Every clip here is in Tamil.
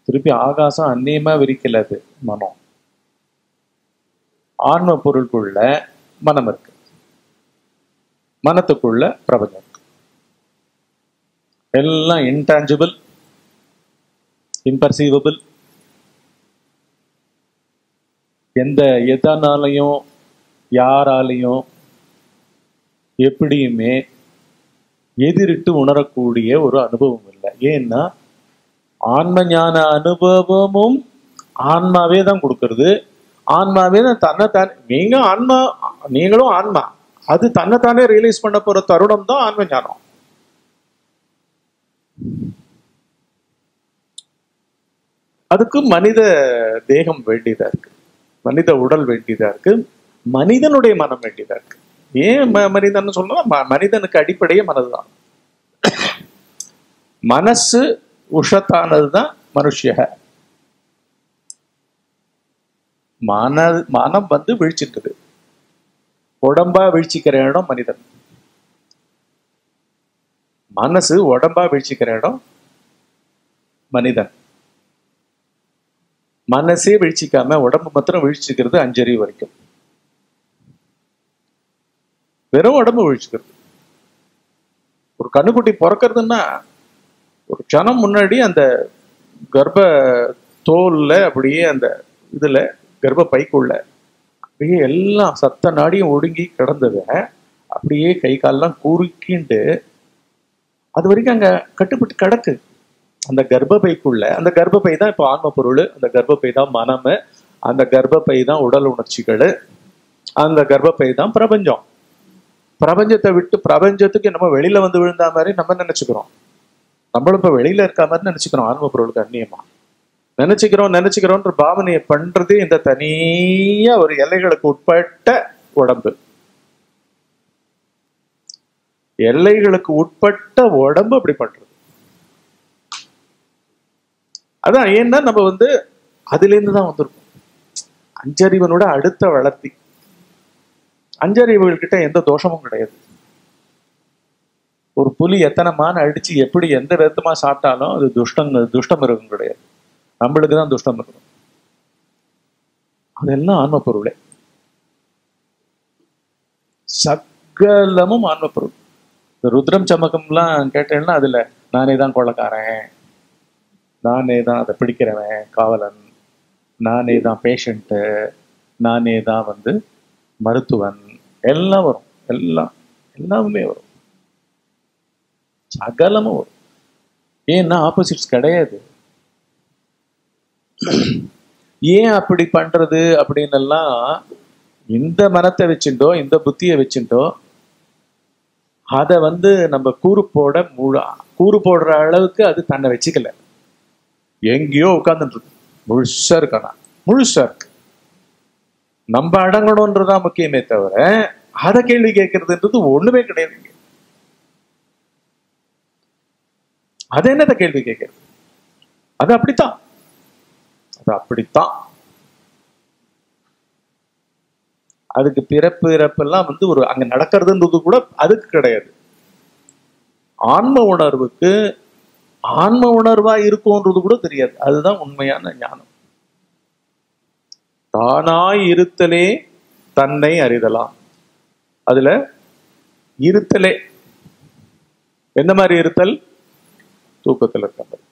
திருப்பி ஆகாசம் அந்நியமா விரிக்கல அது மனம் ஆன்ம பொருளுக்குள்ள மனம் இருக்கு மனத்துக்குள்ள பிரபஞ்சம் இருக்கு எல்லாம் இன்டான்ஜிபிள் இம்பர்சீவபிள் எந்த எதனாலையும் யாராலையும் எப்படியுமே எதிரிட்டு உணரக்கூடிய ஒரு அனுபவம் இல்லை ஏன்னா ஆன்ம ஞான அனுபவமும் ஆன்மாவே தான் கொடுக்கறது ஆன்மாவே தான் தன்னைத்தானே நீங்க ஆன்மா நீங்களும் ஆன்மா அது தன்னைத்தானே ரியலைஸ் பண்ண போற தருணம் தான் ஆன்ம ஞானம் அதுக்கு மனித தேகம் வேண்டியதா இருக்கு மனித உடல் வேண்டியதா இருக்கு மனிதனுடைய மனம் வேண்டியதா இருக்கு ஏன் ம- மனிதன் சொல்லலாம் ம- மனிதனுக்கு அடிப்படையே மனதுதான் மனசு உஷத்தானதுதான் மனுஷியக மன மனம் வந்து வீழ்ச்சிட்டுது உடம்பா வீழ்ச்சிக்கிற இடம் மனிதன் மனசு உடம்பா வீழ்ச்சிக்கிற இடம் மனிதன் மனசே வீழ்ச்சிக்காம உடம்பு மாத்திரம் வீழ்ச்சிக்கிறது அஞ்சறிவு வரைக்கும் வெறும் உடம்பு வீழ்ச்சிக்கிறது ஒரு கண்ணுக்குட்டி பிறக்கிறதுன்னா ஒரு க்ஷணம் முன்னாடி அந்த கர்ப்ப தோல்ல அப்படியே அந்த இதுல கர்ப்ப பைக்குள்ள அப்படியே எல்லாம் சத்த நாடியும் ஒடுங்கி கிடந்தத அப்படியே கை காலெல்லாம் குறுக்கிண்டு அது வரைக்கும் அங்க கட்டுப்பட்டு கிடக்கு அந்த கர்ப்பப்பைக்குள்ள அந்த கர்ப்பப்பை தான் இப்போ ஆன்ம பொருள் அந்த கர்ப்பப்பை தான் மனம் அந்த கர்ப்பப்பை தான் உடல் உணர்ச்சிகள் அந்த கர்ப்பப்பை தான் பிரபஞ்சம் பிரபஞ்சத்தை விட்டு பிரபஞ்சத்துக்கு நம்ம வெளியில வந்து விழுந்தா மாதிரி நம்ம நினைச்சுக்கிறோம் நம்மளும் இப்ப வெளியில இருக்க மாதிரி நினைச்சுக்கிறோம் ஆன்ம பொருளுக்கு அந்நியமா நினைச்சுக்கிறோம் நினைச்சுக்கிறோன்ற பாவனையை பண்றது இந்த தனியா ஒரு எல்லைகளுக்கு உட்பட்ட உடம்பு எல்லைகளுக்கு உட்பட்ட உடம்பு அப்படி பண்றது அதான் ஏன்னா நம்ம வந்து அதிலிருந்து தான் வந்திருக்கோம் அஞ்சறிவனோட அடுத்த வளர்த்தி அஞ்சறிவுகள் கிட்ட எந்த தோஷமும் கிடையாது ஒரு புலி எத்தனை மான் அடிச்சு எப்படி எந்த விதமா சாப்பிட்டாலும் அது துஷ்டங்க துஷ்டம் மிருகம் கிடையாது நம்மளுக்கு தான் துஷ்டம் மிருகம் அதெல்லாம் ஆன்ம பொருளே சகலமும் ஆன்ம பொருள் இந்த ருத்ரம் சமக்கம்லாம் கேட்டேன்னா அதுல நானே தான் கொள்ளக்காரன் நானே தான் அதை பிடிக்கிறவன் காவலன் நானே தான் பேஷண்ட்டு நானே தான் வந்து மருத்துவன் எல்லாம் வரும் எல்லாம் எல்லாமே வரும் சகலமும் வரும் ஏன்னா ஆப்போசிட்ஸ் கிடையாது ஏன் அப்படி பண்றது அப்படின்னு எல்லாம் இந்த மனத்தை வச்சுட்டோ இந்த புத்தியை வச்சுட்டோ அதை வந்து நம்ம கூறு போட முழு கூறு போடுற அளவுக்கு அது தன்னை வச்சுக்கல எங்கேயோ உட்கார்ந்துட்டு இருக்கு முழுசா இருக்கானா முழுசா இருக்கு நம்ம அடங்கணும்ன்றதான் முக்கியமே தவிர அதை கேள்வி கேட்கறதுன்றது ஒண்ணுமே கிடையாது இங்க. அது என்னத கேள்வி கேட்கறது அது அப்படித்தான் அது அப்படித்தான் அதுக்கு பிறப்பு இறப்பெல்லாம் வந்து ஒரு அங்க நடக்கிறதுன்றது கூட அதுக்கு கிடையாது ஆன்ம உணர்வுக்கு ஆன்ம உணர்வா இருக்கும்ன்றது கூட தெரியாது அதுதான் உண்மையான ஞானம் தானாய் இருத்தலே தன்னை அறிதலாம் அதுல இருத்தலே எந்த மாதிரி இருத்தல் தூக்கத்துல இருக்க மாதிரி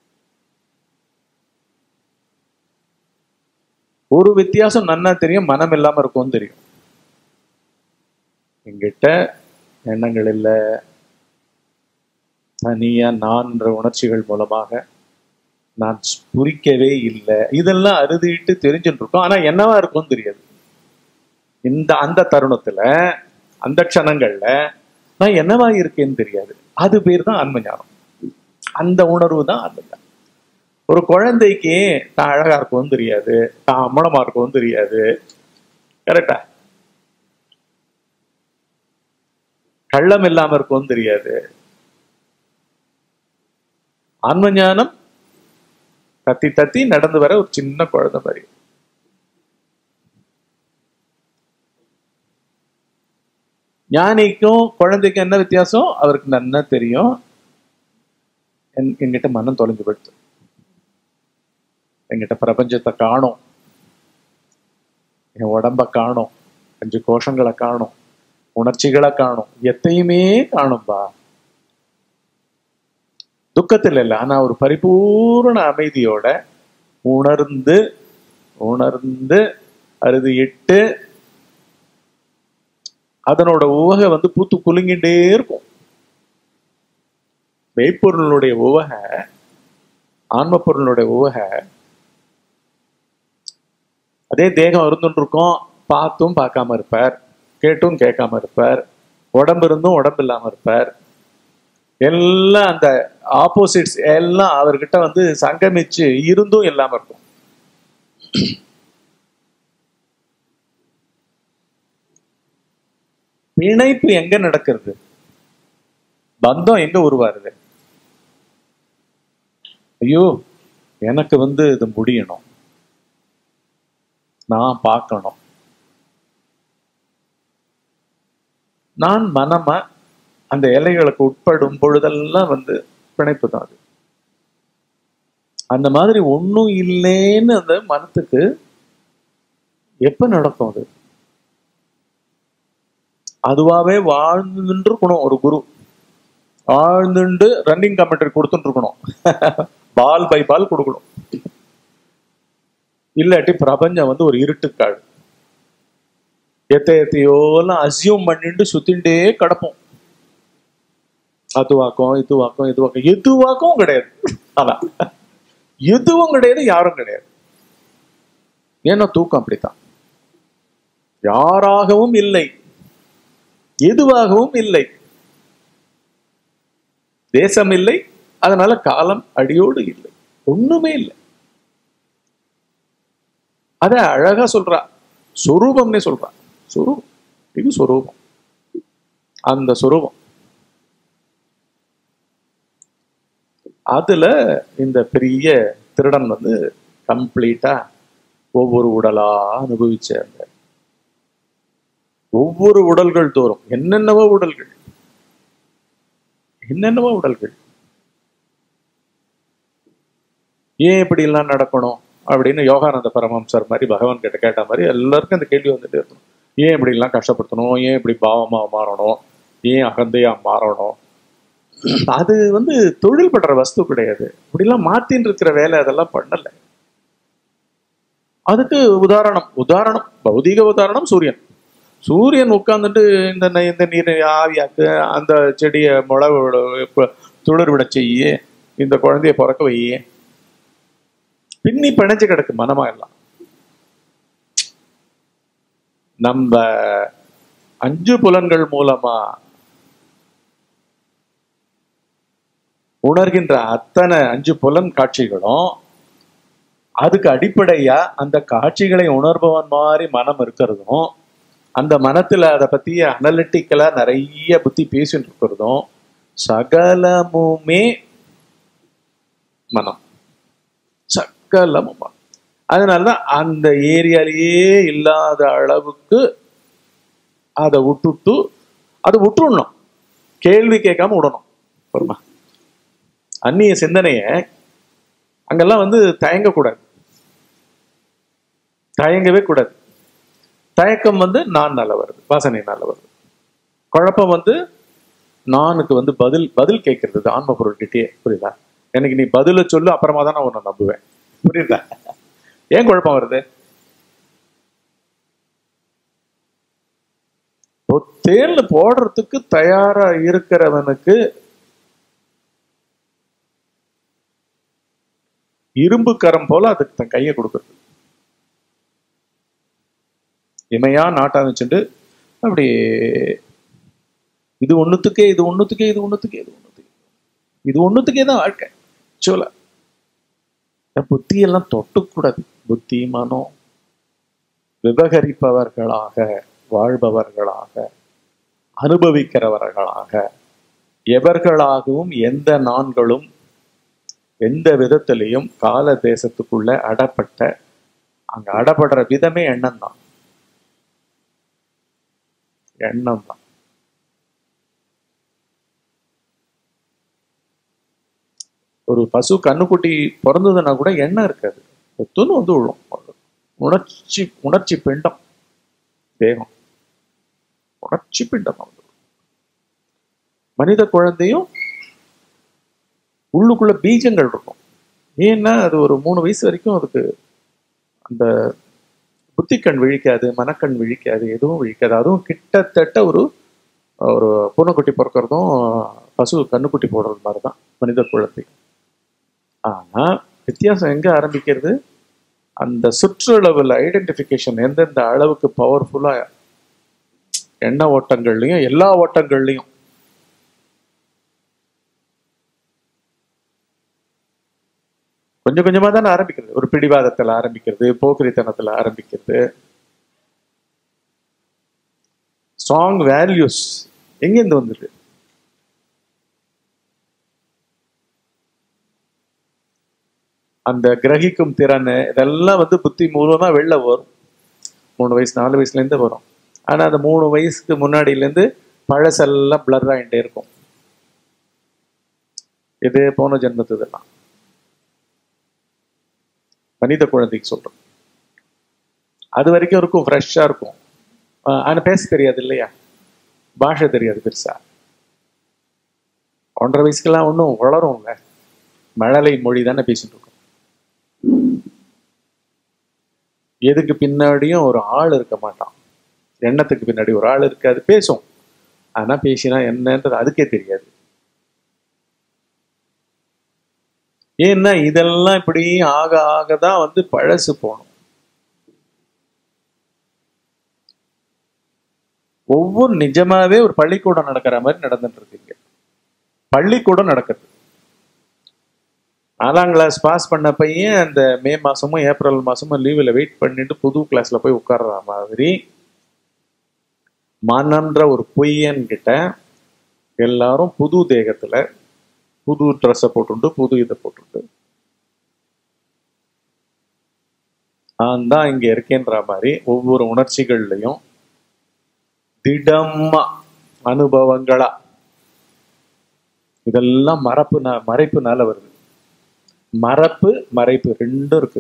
ஒரு வித்தியாசம் நன்னா தெரியும் மனம் இல்லாம இருக்கும்னு தெரியும் எங்கிட்ட எண்ணங்கள் இல்லை தனியா நான்ற உணர்ச்சிகள் மூலமாக நான் புரிக்கவே இல்லை இதெல்லாம் அறுதிட்டு தெரிஞ்சுட்டு இருக்கோம் ஆனா என்னவா இருக்கும்னு தெரியாது இந்த அந்த தருணத்துல அந்த க்ஷணங்கள்ல நான் என்னவா இருக்கேன்னு தெரியாது அது பேர் தான் ஆன்ம ஞானம் அந்த உணர்வு தான் ஆன்ம ஞானம் ஒரு குழந்தைக்கு தான் அழகா இருக்கும்னு தெரியாது தான் அம்மளமா இருக்கும்னு தெரியாது கரெக்டா கள்ளம் இல்லாம இருக்கும்னு தெரியாது ஆன்ம ஞானம் தத்தி தத்தி நடந்து வர ஒரு சின்ன குழந்தை மாதிரி ஞானிக்கும் குழந்தைக்கும் என்ன வித்தியாசம் அவருக்கு நன்னா தெரியும் என்- என்கிட்ட மனம் தொலைஞ்சு போயிடுது என்கிட்ட பிரபஞ்சத்தை காணும் என் உடம்ப காணும் அஞ்சு கோஷங்களை காணும் உணர்ச்சிகளை காணும் எத்தையுமே காணும்பா துக்கத்தில் இல்லை ஆனா ஒரு பரிபூர்ண அமைதியோட உணர்ந்து உணர்ந்து அறுதியிட்டு அதனோட உவகை வந்து பூத்து குலுங்கிட்டே இருக்கும் மெய்ப்பொருளுடைய உவகை ஆன்ம பொருளுடைய உவகை அதே தேகம் இருந்துட்டு இருக்கும் பார்த்தும் பார்க்காம இருப்பார் கேட்டும் கேட்காம இருப்பார் உடம்பு இருந்தும் உடம்பு இல்லாம இருப்பார் எல்லாம் அந்த ஆப்போசிட்ஸ் எல்லாம் அவர்கிட்ட வந்து சங்கமிச்சு இருந்தும் இல்லாம இருக்கும் பிணைப்பு எங்க நடக்கிறது பந்தம் எங்க உருவாருது ஐயோ எனக்கு வந்து இது முடியணும் நான் பார்க்கணும் நான் மனமா அந்த எல்லைகளுக்கு உட்படும் பொழுதெல்லாம் வந்து பிணைப்பு தான் அது அந்த மாதிரி ஒன்றும் இல்லைன்னு அந்த மனத்துக்கு எப்ப நடக்கும் அது அதுவாவே வாழ்ந்துட்டு இருக்கணும் ஒரு குரு ஆழ்ந்துண்டு ரன்னிங் கமெண்ட்ரி கொடுத்துட்டு இருக்கணும் பால் பை பால் கொடுக்கணும் இல்லாட்டி பிரபஞ்சம் வந்து ஒரு இருட்டுக்காடு எத்த எத்தையோலாம் அசியூம் பண்ணிட்டு சுத்திண்டே கிடப்போம் அதுவாக்கம் இதுவாக்கம் இதுவாக்கம் எதுவாக்கம் கிடையாது அதான் எதுவும் கிடையாது யாரும் கிடையாது ஏன்னா தூக்கம் அப்படித்தான் யாராகவும் இல்லை எதுவாகவும் இல்லை தேசம் இல்லை அதனால காலம் அடியோடு இல்லை ஒண்ணுமே இல்லை அத அழகா சொல்றா சொரூபம்னே சொல்றா சொரூபம் இது சொரூபம் அந்த சொரூபம் அதுல இந்த பெரிய திருடன் வந்து கம்ப்ளீட்டா ஒவ்வொரு உடலா அனுபவிச்ச அந்த ஒவ்வொரு உடல்கள் தோறும் என்னென்னவோ உடல்கள் என்னென்னவோ உடல்கள் ஏன் இப்படி எல்லாம் நடக்கணும் அப்படின்னு யோகானந்த பரமம்சர் மாதிரி பகவான் கிட்ட கேட்ட மாதிரி எல்லாருக்கும் இந்த கேள்வி வந்துட்டே இருக்கணும் ஏன் இப்படி எல்லாம் கஷ்டப்படுத்தணும் ஏன் இப்படி பாவமா மாறணும் ஏன் அகந்தையா மாறணும் அது வந்து தொழில் பண்ற வஸ்து கிடையாது இப்படிலாம் மாத்தின்னு இருக்கிற வேலை அதெல்லாம் பண்ணல அதுக்கு உதாரணம் உதாரணம் பௌதீக உதாரணம் சூரியன் சூரியன் உட்கார்ந்துட்டு இந்த நெ- இந்த நீர் ஆவியாக்கு அந்த செடியை முளை விட- துளிர் விட செய்யி இந்த குழந்தைய பிறக்க வை பின்னி பிணைஞ்சு கிடக்கு மனமா எல்லாம் நம்ம அஞ்சு புலன்கள் மூலமா உணர்கின்ற அத்தனை அஞ்சு புலன் காட்சிகளும் அதுக்கு அடிப்படையா அந்த காட்சிகளை உணர்பவன் மாதிரி மனம் இருக்கிறதும் அந்த மனத்துல அதை பத்திய அனலிட்டிக்கலா நிறைய புத்தி பேசிட்டு இருக்கிறதும் சகலமுமே மனம் சகலமும் மனம் அதனாலதான் அந்த ஏரியாலேயே இல்லாத அளவுக்கு அதை விட்டுட்டு அதை விட்டுடணும் கேள்வி கேட்காம விடணும் பொறுமா அந்நிய சிந்தனைய அங்கெல்லாம் வந்து தயங்கக்கூடாது தயங்கவே கூடாது தயக்கம் வந்து நான் நல்ல வருது வாசனைனால வருது குழப்பம் வந்து நானுக்கு வந்து பதில் பதில் கேட்கறது ஆன்ம பொருள்கிட்டயே புரியுதா எனக்கு நீ பதில சொல்லு அப்புறமா தான் நான் உன்னை நம்புவேன் புரியுதா ஏன் குழப்பம் வருது இப்போ தேர்ல போடுறதுக்கு தயாரா இருக்கிறவனுக்கு இரும்பு கரம் போல அதுக்கு தன் கையை கொடுக்கறது இமையா நாட்டா வச்சுட்டு அப்படி இது ஒண்ணுத்துக்கே இது ஒண்ணுத்துக்கே இது ஒண்ணுத்துக்கே இது ஒண்ணுத்துக்கே இது ஒண்ணுத்துக்கே தான் வாழ்க்கை சொல்ல புத்தி எல்லாம் தொட்டுக்கூடாது புத்தி மனம் விபகரிப்பவர்களாக வாழ்பவர்களாக அனுபவிக்கிறவர்களாக எவர்களாகவும் எந்த நான்களும் எந்த விதத்திலையும் கால தேசத்துக்குள்ள அடப்பட்ட அங்க அடப்படுற விதமே எண்ணம் தான் எண்ணம் தான் ஒரு பசு கண்ணுக்குட்டி பிறந்ததுன்னா கூட எண்ணம் இருக்காது ஒத்துன்னு வந்து விழும் உணர்ச்சி உணர்ச்சி பிண்டம் தேகம் உணர்ச்சி பிண்டம் வந்து விழும். மனித குழந்தையும் உள்ளுக்குள்ள பீஜங்கள் இருக்கும் ஏன்னா அது ஒரு மூணு வயசு வரைக்கும் அதுக்கு அந்த புத்திக்கண் விழிக்காது மனக்கண் விழிக்காது எதுவும் விழிக்காது அதுவும் கிட்டத்தட்ட ஒரு ஒரு பூனைக்குட்டி பிறக்கிறதும் பசு கண்ணுக்குட்டி போடுறது மாதிரி தான் மனித குழந்தை ஆனா வித்தியாசம் எங்க ஆரம்பிக்கிறது அந்த சுற்றளவில் ஐடென்டிஃபிகேஷன் எந்தெந்த அளவுக்கு பவர்ஃபுல்லா எண்ண ஓட்டங்கள்லையும் எல்லா ஓட்டங்கள்லையும் கொஞ்சம் கொஞ்சமா தானே ஆரம்பிக்கிறது ஒரு பிடிவாதத்துல ஆரம்பிக்கிறது போக்கிரித்தனத்துல ஆரம்பிக்கிறது ஸ்ட்ராங் வேல்யூஸ் எங்கேருந்து வந்தது அந்த கிரகிக்கும் திறன் இதெல்லாம் வந்து புத்தி மூலமா வெளில வரும் மூணு வயசு நாலு வயசுல இருந்து வரும் ஆனா அந்த மூணு வயசுக்கு முன்னாடியில இருந்து பழசெல்லாம் பிளர் ஆகிட்டே இருக்கும் இது போன ஜென்மத்து இதெல்லாம் மனித குழந்தைக்கு சொல்றேன் அது வரைக்கும் இருக்கும் ஃப்ரெஷ்ஷா இருக்கும் ஆஹ் ஆனா பேச தெரியாது இல்லையா பாஷை தெரியாது பெருசா ஒன்றரை வயசுக்கெல்லாம் ஒன்றும் வளரும்ல மழலை மொழி தானே பேசிட்டு இருக்கோம் எதுக்கு பின்னாடியும் ஒரு ஆள் இருக்க மாட்டான் எண்ணத்துக்கு பின்னாடி ஒரு ஆள் இருக்காது பேசும் ஆனா பேசினா என்னன்றது அதுக்கே தெரியாது ஏன்னா இதெல்லாம் இப்படி ஆக ஆக தான் வந்து பழசு போகணும் ஒவ்வொரு நிஜமாவே ஒரு பள்ளிக்கூடம் நடக்கிற மாதிரி நடந்துட்டு இருக்கீங்க பள்ளிக்கூடம் நடக்குது நாலாம் கிளாஸ் பாஸ் பண்ண பையன் அந்த மே மாசமும் ஏப்ரல் மாசமும் லீவில் வெயிட் பண்ணிட்டு புது கிளாஸ்ல போய் உட்கார்ற மாதிரி மனன்ற ஒரு பொய்யன் கிட்ட எல்லாரும் புது தேகத்துல புது ட்ரெஸ்ஸை போட்டுண்டு புது இதை போட்டுண்டு நான் தான் இங்க இருக்கேன்ற மாதிரி ஒவ்வொரு உணர்ச்சிகள்லையும் திடமா அனுபவங்களா இதெல்லாம் மறப்பு மறைப்புனால வருது மறப்பு மறைப்பு ரெண்டும் இருக்கு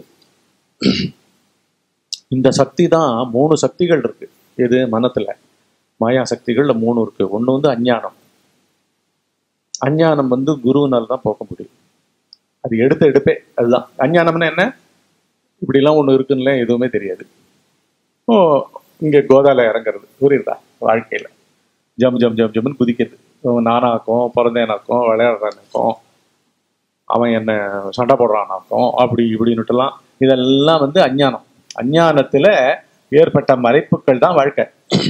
இந்த சக்தி தான் மூணு சக்திகள் இருக்கு இது மனத்துல மாயா சக்திகள்ல மூணு இருக்கு ஒண்ணு வந்து அஞ்ஞானம் அஞ்ஞானம் வந்து குருவினால் தான் போக்க முடியும் அது எடுத்த எடுப்பே அதுதான் அஞ்ஞானம்னா என்ன இப்படிலாம் ஒண்ணு இருக்குன்னு எதுவுமே தெரியாது ஓ இங்க கோதால இறங்குறது புரியுதா வாழ்க்கையில ஜம் ஜம் ஜம் ஜம்னு குதிக்கிறது நானாக்கும் பிறந்தேனாக்கும் விளையாடுறானாக்கும் அவன் என்ன சண்டை போடுறானாக்கும் அப்படி இப்படின்னுட்டுலாம் இதெல்லாம் வந்து அஞ்ஞானம் அஞ்ஞானத்துல ஏற்பட்ட மறைப்புகள் தான் வாழ்க்கை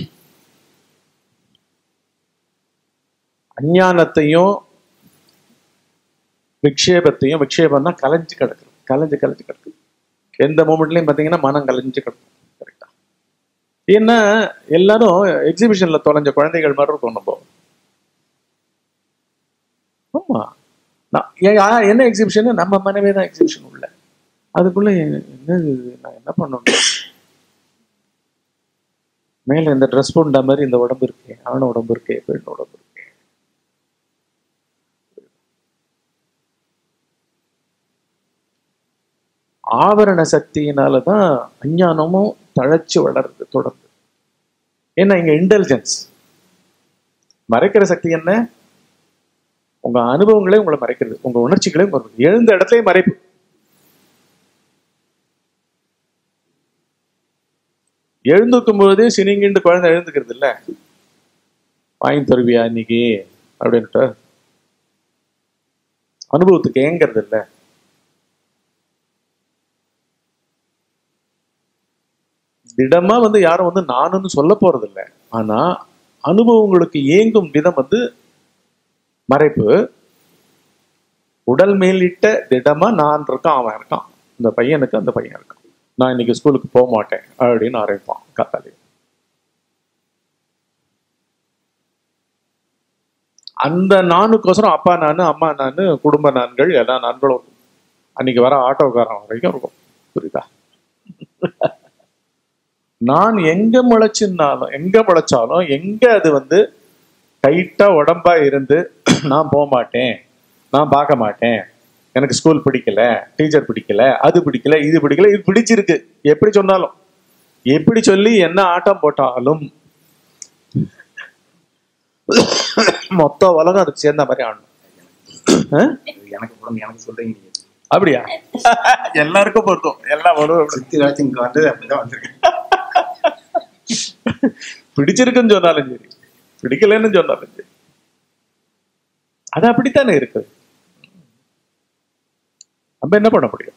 அஞ்ஞானத்தையும் விக்ஷேபத்தையும் விக்ஷேபம் தான் கலைஞ்சு கிடக்குது கலைஞ்சு கலைஞ்சு கிடக்குது எந்த மூமெண்ட்லயும் பார்த்தீங்கன்னா மனம் கலைஞ்சு கிடக்கும் கரெக்டா ஏன்னா எல்லாரும் எக்ஸிபிஷன்ல தொலைஞ்ச குழந்தைகள் மாதிரி இருக்கும் நம்ம ஆமா நான் ஏ- ஆ, என்ன எக்ஸிபிஷன் நம்ம மனவே தான் எக்ஸிபிஷன் உள்ள அதுக்குள்ள என்ன இது? நான் என்ன பண்ணணும் மேல இந்த ட்ரெஸ் போட்ட மாதிரி இந்த உடம்பு இருக்கு ஆண் உடம்பு இருக்கு பெண் உடம்பு இருக்கு ஆவரண சக்தியினால தான் அஞ்ஞானமும் தழைச்சு வளருது தொடர்ந்து ஏன்னா இங்க இன்டெலிஜென்ஸ் மறைக்கிற சக்தி என்ன உங்க அனுபவங்களே உங்களை மறைக்கிறது உங்க உணர்ச்சிகளே மறைக்கிறது எழுந்த இடத்துலயே மறைப்பு எழுந்துக்கும் போதே சினிங்கிண்டு குழந்தை எழுந்துக்கிறது இல்ல வாங்கி தருவியா இன்னைக்கு அப்படின்ட்டு அனுபவத்துக்கு ஏங்கிறது இல்ல திடமா வந்து யாரும் வந்து நானுன்னு சொல்ல போறது இல்ல ஆனா அனுபவங்களுக்கு ஏங்கும் விதம் வந்து மறைப்பு உடல் மேலிட்ட திடமா நான் இருக்கான் அவன் இருக்கான் இந்த பையனுக்கு அந்த பையன் இருக்கான் நான் இன்னைக்கு ஸ்கூலுக்கு போக மாட்டேன் அப்படின்னு ஆரம்பிப்பான் கத்தாலே அந்த நானுக்கோசரம் அப்பா நானு அம்மா நானு குடும்ப நான்கள் எல்லா நான்களும் அன்னைக்கு வர ஆட்டோக்காரன் வரைக்கும் இருக்கும் புரியுதா நான் எங்க முளைச்சுனாலும் எங்க முளைச்சாலும் எங்க அது வந்து டைட்டா உடம்பா இருந்து நான் போக மாட்டேன் நான் பார்க்க மாட்டேன் எனக்கு ஸ்கூல் பிடிக்கல டீச்சர் பிடிக்கல அது பிடிக்கல இது பிடிக்கல இது பிடிச்சிருக்கு எப்படி சொன்னாலும் எப்படி சொல்லி என்ன ஆட்டம் போட்டாலும் மொத்த உலகம் அதுக்கு சேர்ந்த மாதிரி ஆடணும் ஆ? எனக்கு படம் எனக்கு சொல்றீங்க நீங்க அப்படியா எல்லாருக்கும் பொருத்தம் எல்லாம் வரும் சுத்தி வளர்த்து இங்க வந்தது அப்படிதான் வந்திருக்கேன் பிடிச்சிருக்குன்னு சொன்னாலும் சரி பிடிக்கலன்னு சொன்னாலும் சரி அது அப்படித்தானே இருக்கு நம்ம என்ன பண்ண முடியும்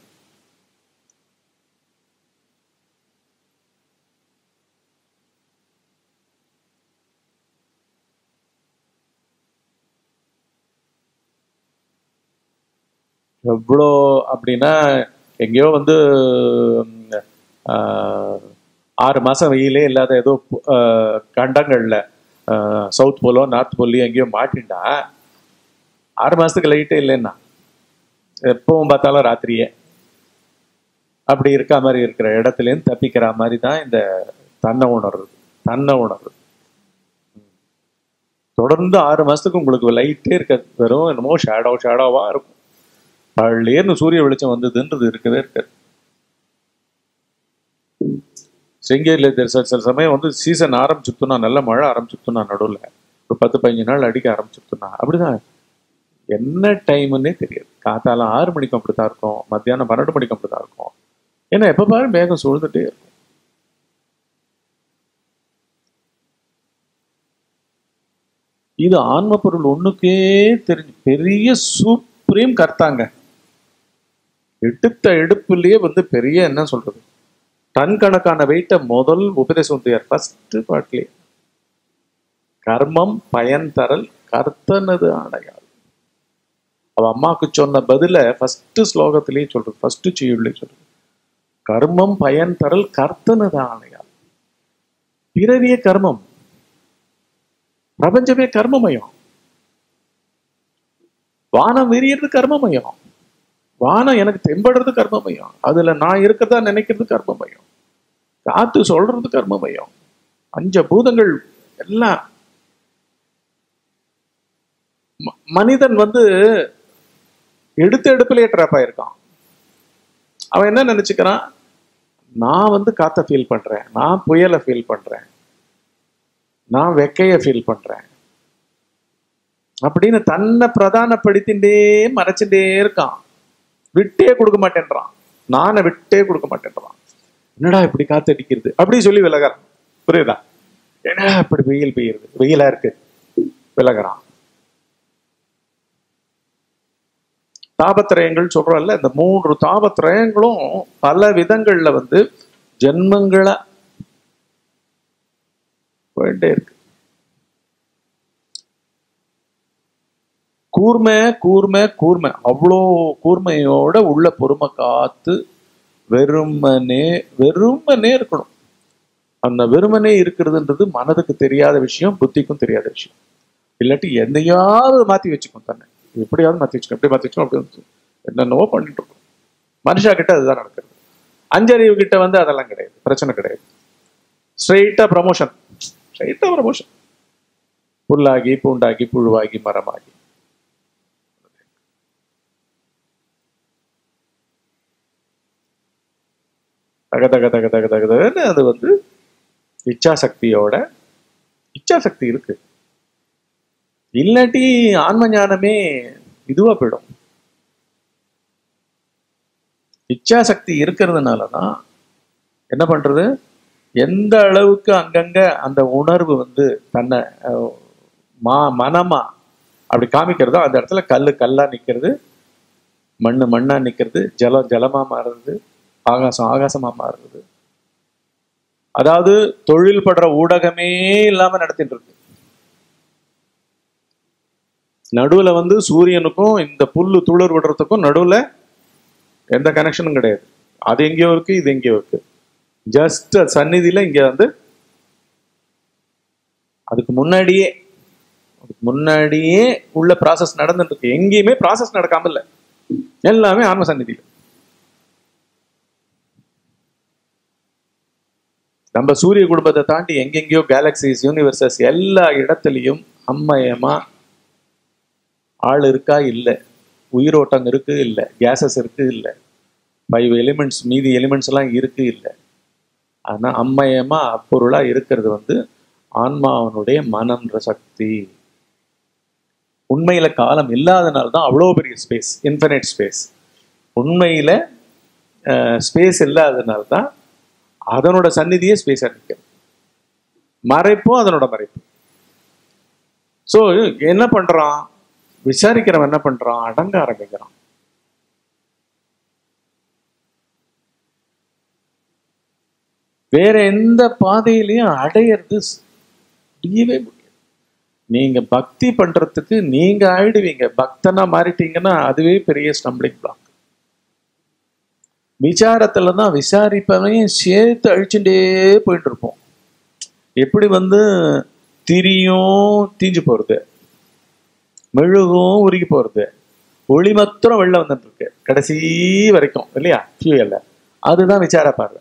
எவ்வளோ அப்படின்னா எங்கேயோ வந்து ம், ஆஹ், ஆறு மாசம் வெயிலே இல்லாத ஏதோ பு- ஆஹ், கண்டங்கள்ல ஆஹ், சவுத் போலோ நார்த் போலியோ எங்கேயோ மாட்டின்டா ஆறு மாசத்துக்கு லைட்டே இல்லைன்னா எப்பவும் பார்த்தாலும் ராத்திரியே அப்படி இருக்க மாதிரி இருக்கிற இடத்துலேருந்து தப்பிக்கிற மாதிரி தான் இந்த தன்னை உணர்வு தன்னை உணர்வு தொடர்ந்து ஆறு மாசத்துக்கு உங்களுக்கு லைட்டே இருக்காது வெறும் என்னமோ ஷேடோ ஷேடோவா இருக்கும் பள்ளியர்னு சூரிய வெளிச்சம் வந்ததுன்றது இருக்கவே இருக்காது செங்கேரியில் சில சில சமயம் வந்து சீசன் ஆரம்பிச்சுட்டுனா நல்ல மழை ஆரம்பிச்சுட்டுனா நடுவில் ஒரு பத்து பதினஞ்சு நாள் அடிக்க ஆரம்பிச்சுட்டுனா அப்படிதான் என்ன டைம்னே தெரியாது காத்தால ஆறு மணிக்கு அப்படித்தான் இருக்கும் மத்தியானம் பன்னெண்டு மணிக்கு அப்படித்தான் இருக்கும் ஏன்னா எப்ப பாரு மேகம் சூழ்ந்துட்டே இருக்கும் இது ஆன்ம பொருள் ஒண்ணுக்கே தெரிஞ்சு பெரிய சுப்ரீம் கர்த்தாங்க எடுத்த எடுப்புலயே வந்து பெரிய என்ன சொல்றது டன் கணக்கான வெயிட்ட முதல் உபதேசம் தயார் ஃபர்ஸ்ட் பாட்லயே கர்மம் பயன் தரல் கர்த்தனது ஆடையால் அவ அம்மாவுக்கு சொன்ன பதில ஃபர்ஸ்ட் ஸ்லோகத்திலேயே சொல்றது ஃபர்ஸ்ட் செய்யுள்ளே சொல்றது கர்மம் பயன் தரல் கர்த்தனது ஆணையால் பிறவிய கர்மம் பிரபஞ்சமே கர்மமயம் வானம் விரியறது கர்மமயம் வானம் எனக்கு தெம்படுறது கர்மமயம் அதுல நான் இருக்கிறதா நினைக்கிறது கர்மமயம் காத்து சொல்றது கர்மமயம் அஞ்ச பூதங்கள் எல்லாம் ம- மனிதன் வந்து எடுத்த எடுப்பிலேயே ட்ராப் ஆயிருக்கான் அவன் என்ன நினைச்சுக்கிறான் நான் வந்து காத்த ஃபீல் பண்றேன் நான் புயலை ஃபீல் பண்றேன் நான் வெக்கைய ஃபீல் பண்றேன் அப்படின்னு தன்னை பிரதானப்படுத்திண்டே மறைச்சுட்டே இருக்கான் விட்டே கொடுக்க மாட்டேன்றான் நானை விட்டே கொடுக்க மாட்டேன்றான் என்னடா இப்படி காத்து அடிக்கிறது அப்படி சொல்லி விலகிறான் புரியுதா என்னடா இப்படி வெயில் பெய்யுறது வெயிலா இருக்கு விலகிறான் தாபத்திரயங்கள் சொல்றோம்ல இந்த மூன்று தாபத்திரயங்களும் பல விதங்கள்ல வந்து ஜென்மங்களா போயிட்டே இருக்கு கூர்மை கூர்மை கூர்மை அவ்வளோ கூர்மையோட உள்ள பொறுமை காத்து வெறுமனே வெறுமனே இருக்கணும் அந்த வெறுமனே இருக்கிறதுன்றது மனதுக்கு தெரியாத விஷயம் புத்திக்கும் தெரியாத விஷயம் இல்லாட்டி எந்தையாவது மாத்தி வச்சுக்கும் தன்னை எப்படியாவது மாத்தி வச்சுக்கணும் எப்படி மாத்தி வச்சுக்கணும் அப்படி வச்சுக்கணும். என்னென்னவோ பண்ணிட்டு இருக்கோம் மனுஷா கிட்ட அதுதான் நடக்கிறது அஞ்சறிவு கிட்ட வந்து அதெல்லாம் கிடையாது பிரச்சனை கிடையாது ஸ்ட்ரெயிட்டா ப்ரமோஷன் ஸ்ட்ரெயிட்டா ப்ரமோஷன் புல்லாகி பூண்டாகி புழுவாகி மரமாகி தக தக தக தக தக தகன்னு அது வந்து இச்சாசக்தியோட இச்சாசக்தி இருக்கு இல்லாட்டி ஆன்ம ஞானமே இதுவா போயிடும் இச்சாசக்தி இருக்கிறதுனால தான் என்ன பண்றது எந்த அளவுக்கு அங்கங்க அந்த உணர்வு வந்து தன்னை அஹ், மா மனமா அப்படி காமிக்கிறதோ அந்த இடத்துல கல்லு கல்லா நிக்கிறது மண்ணு மண்ணா நிக்கிறது ஜலம் ஜலமா மாறுறது ஆகாசம் ஆகாசமா மாறுறது அதாவது தொழில் படுற ஊடகமே இல்லாம நடத்திட்டு இருக்கு நடுவுல வந்து சூரியனுக்கும் இந்த புல்லு துளிர் விடுறதுக்கும் நடுவுல எந்த கனெக்ஷனும் கிடையாது அது எங்கேயோ இருக்கு இது எங்கேயோ இருக்கு ஜஸ்ட் சந்நிதியில இங்க வந்து அதுக்கு முன்னாடியே அதுக்கு முன்னாடியே உள்ள ப்ராசஸ் நடந்துட்டு இருக்கு எங்கேயுமே ப்ராசஸ் நடக்காம இல்ல எல்லாமே ஆன்ம சந்நிதியில நம்ம சூரிய குடும்பத்தை தாண்டி எங்கெங்கேயோ கேலக்சிஸ் யூனிவர்சஸ் எல்லா இடத்துலையும் அம்மயமா ஆள் இருக்கா இல்லை உயிரோட்டம் இருக்கு இல்லை கேசஸ் இருக்கு இல்லை ஃபைவ் எலிமெண்ட்ஸ் மீதி எலிமெண்ட்ஸ் எல்லாம் இருக்கு இல்லை ஆனா அம்மயமா அப்பொருளா இருக்கிறது வந்து ஆன்மாவனுடைய மனம்ன்ற சக்தி உண்மையில காலம் இல்லாதனால தான் அவ்வளோ பெரிய ஸ்பேஸ் இன்ஃபினைட் ஸ்பேஸ் உண்மையில ஸ்பேஸ் இல்லாதனால தான் அதனோட சந்நிதியே ஸ்பேஸ் இருக்கு மறைப்பும் அதனோட மறைப்பு ஸோ என்ன பண்றான் விசாரிக்கிறவன் என்ன பண்றான் அடங்க ஆரம்பிக்கிறான் வேற எந்த பாதையிலையும் அடையிறது முடியவே முடியாது நீங்க பக்தி பண்றதுக்கு நீங்க ஆயிடுவீங்க பக்தனா மாறிட்டீங்கன்னா அதுவே பெரிய ஸ்டம்பிளிங் பிளாக் விசாரத்துல தான் விசாரிப்பவனையும் சேர்த்து அழிச்சுட்டே போயிட்டு இருப்போம் எப்படி வந்து திரியும் தீஞ்சு போறது மெழுகும் உருகி போறது ஒளி மாத்திரம் வெளில வந்துட்டு இருக்கு கடைசி வரைக்கும் இல்லையா ஃபியூயல்ல அதுதான் விசார பார்வை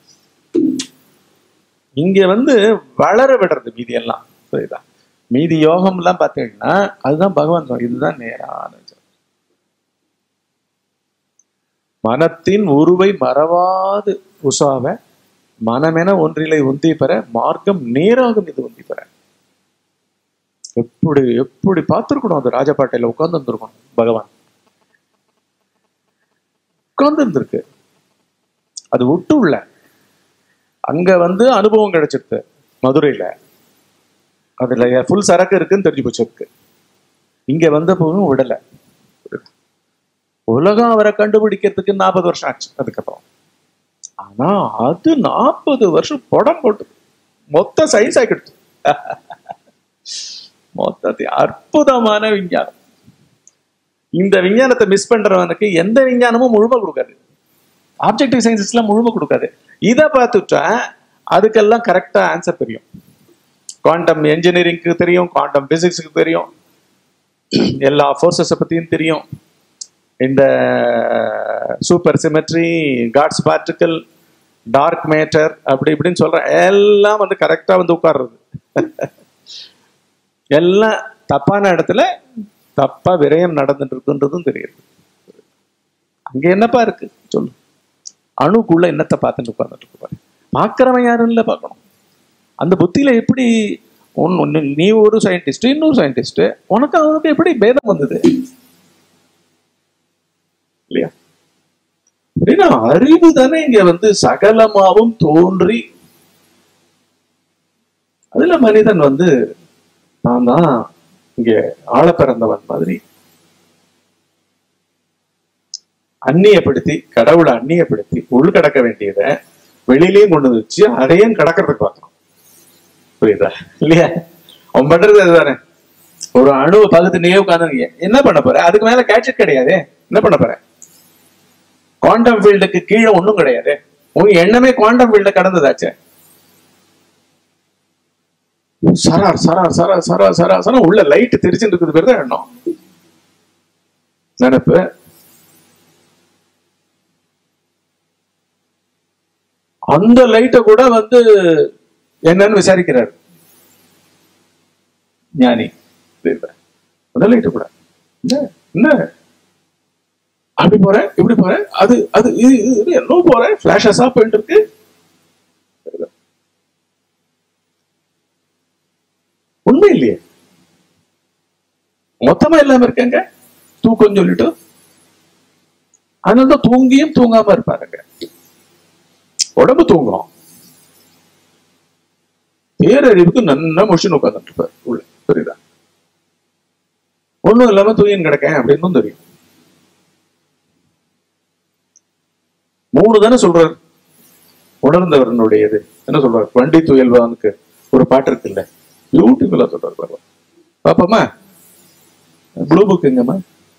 இங்க வந்து வளர விடுறது மீதி எல்லாம் புரியுதா மீதி யோகம் எல்லாம் பார்த்தீங்கன்னா அதுதான் பகவான் சொல்~ இதுதான் நேரான விசாரம். மனத்தின் உருவை மறவாது உசாவ மனமென ஒன்றிலை உந்தி பெற மார்க்கம் நேராகும் இது உந்தி பெற எப்படி எப்படி பார்த்துருக்கணும் அந்த ராஜபாட்டையில உட்கார்ந்து இருந்திருக்கணும் பகவான் உட்கார்ந்து இருந்திருக்கு அது விட்டு உள்ள அங்க வந்து அனுபவம் கிடைச்சிருது மதுரையில அதுல ஃபுல் சரக்கு இருக்குன்னு தெரிஞ்சு போச்சு இருக்கு இங்க வந்த போதும் விடல உலகம் அவரை கண்டுபிடிக்கிறதுக்கு நாற்பது வருஷம் ஆச்சு அதுக்கப்புறம் ஆனா அது நாற்பது வருஷம் படம் போட்டு மொத்த சயின்ஸ் ஆகிடுச்சு மொத்தத்தை அற்புதமான விஞ்ஞானம் இந்த விஞ்ஞானத்தை மிஸ் பண்றவனுக்கு எந்த விஞ்ஞானமும் முழுமை கொடுக்காது ஆப்ஜெக்டிவ் சயின்சஸ்லாம் முழுமை கொடுக்காது இதை பார்த்துட்டா அதுக்கெல்லாம் கரெக்டா ஆன்சர் தெரியும் குவாண்டம் என்ஜினியரிங்க்கு தெரியும் குவாண்டம் பிசிக்ஸுக்கு தெரியும் எல்லா ஃபோர்ஸஸை பற்றியும் தெரியும் இந்த super symmetry God's particle dark matter அப்படி இப்படின்னு சொல்றேன் எல்லாம் வந்து கரெக்டாக வந்து உட்கார்றது எல்லாம் தப்பான இடத்துல தப்பா விரயம் நடந்துட்டு இருக்குன்றதும் தெரியுது அங்க என்னப்பா இருக்கு சொல்லு அணுக்குள்ள என்னத்தை பார்த்துட்டு உட்கார்ந்துட்டு இருக்கு பாரு பார்க்கறவன் யாரும் இல்லை பார்க்கணும் அந்த புத்தியில எப்படி ஒன்னு ஒன்னு நீ ஒரு சயின்டிஸ்ட் இன்னொரு சயின்டிஸ்ட் உனக்கு அவனுக்கு எப்படி பேதம் வந்தது இல்லையா அப்படின்னா அறிவு தானே இங்க வந்து சகலமாவும் தோன்றி அதுல மனிதன் வந்து நான் தான் இங்க ஆழ பிறந்தவன் மாதிரி அந்நியப்படுத்தி கடவுளை அந்நியப்படுத்தி உள்கடக்க வேண்டியதை வெளியிலயும் கொண்டு வச்சு அதையும் கடக்கிறதுக்கு பார்க்கணும் புரியுதா இல்லையா அவன் பண்றது அதுதானே ஒரு அணுவை பகுத்து நீயே உட்காந்து என்ன பண்ண போற அதுக்கு மேல கேட்சட் கிடையாது என்ன பண்ண போற குவாண்டம் ஃபீல்டுக்கு கீழே ஒண்ணும் கிடையாது உங்க எண்ணமே குவாண்டம் ஃபீல்ட கடந்ததாச்சே சரார் சரார் சரா சரா சரா சரா உள்ள லைட் தெரிச்சுட்டு இருக்குது பேர் தான் எண்ணம் நினைப்பு அந்த லைட்டை கூட வந்து என்னன்னு விசாரிக்கிறார் ஞானி புரியுதா? அந்த லைட்டை கூட என்ன என்ன அப்படி போறேன் இப்படி போறேன் அது அது இது இது- இது என்ன போறேன் பிளாஷஸா போயிட்டு இருக்கு உண்மை இல்லையே மொத்தமா இல்லாம இருக்காங்க தூக்கம் சொல்லிட்டு அதனால தூங்கியும் தூங்காம இருப்பாருங்க உடம்பு தூங்கும் பேரறிவுக்கு நன்னா முடிச்சுன்னு உட்காந்துட்டு இருப்பாரு உள்ள புரியுதா ஒண்ணும் இல்லாம தூயின் கிடக்கேன் அப்படின்னு தெரியும் மூணு தானே சொல்றாரு உணர்ந்தவரனுடையது என்ன சொல்றாரு வண்டி துயல்வானுக்கு ஒரு பாட்டு இருக்குல்ல பியூட்டிஃபுல்லா சொல்றாரு பாருங்க பாப்போமா ப்ளூ புக் எங்கம்மா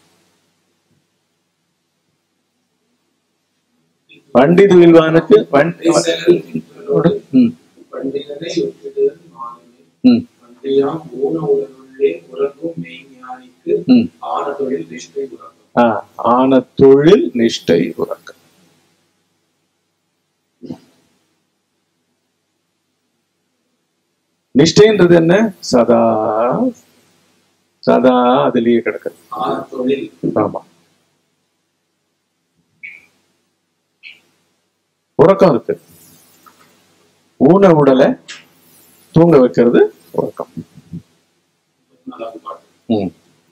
வண்டி துயில்வானுக்கு வண்டி ம், பண்டிதனை ஒப்பிடுதல் மாணவன் ம், பண்டியாம் ஊன உடனுள்ளே உறங்கும் மெய்ஞானிக்கு ம். ஆன தொழில் நிஷ்டை உறங்கும் ஆ, ஆன தொழில் நிஷ்டை உறக்கம் நிஷ்டைன்றது என்ன சதா சதா அதிலேயே கிடக்குது ஆன தொழில் ஆமா உறக்கம் இருக்கு ஊன உடலை தூங்க வைக்கிறது உறக்கம் நாலாவது பாட்டு ம்.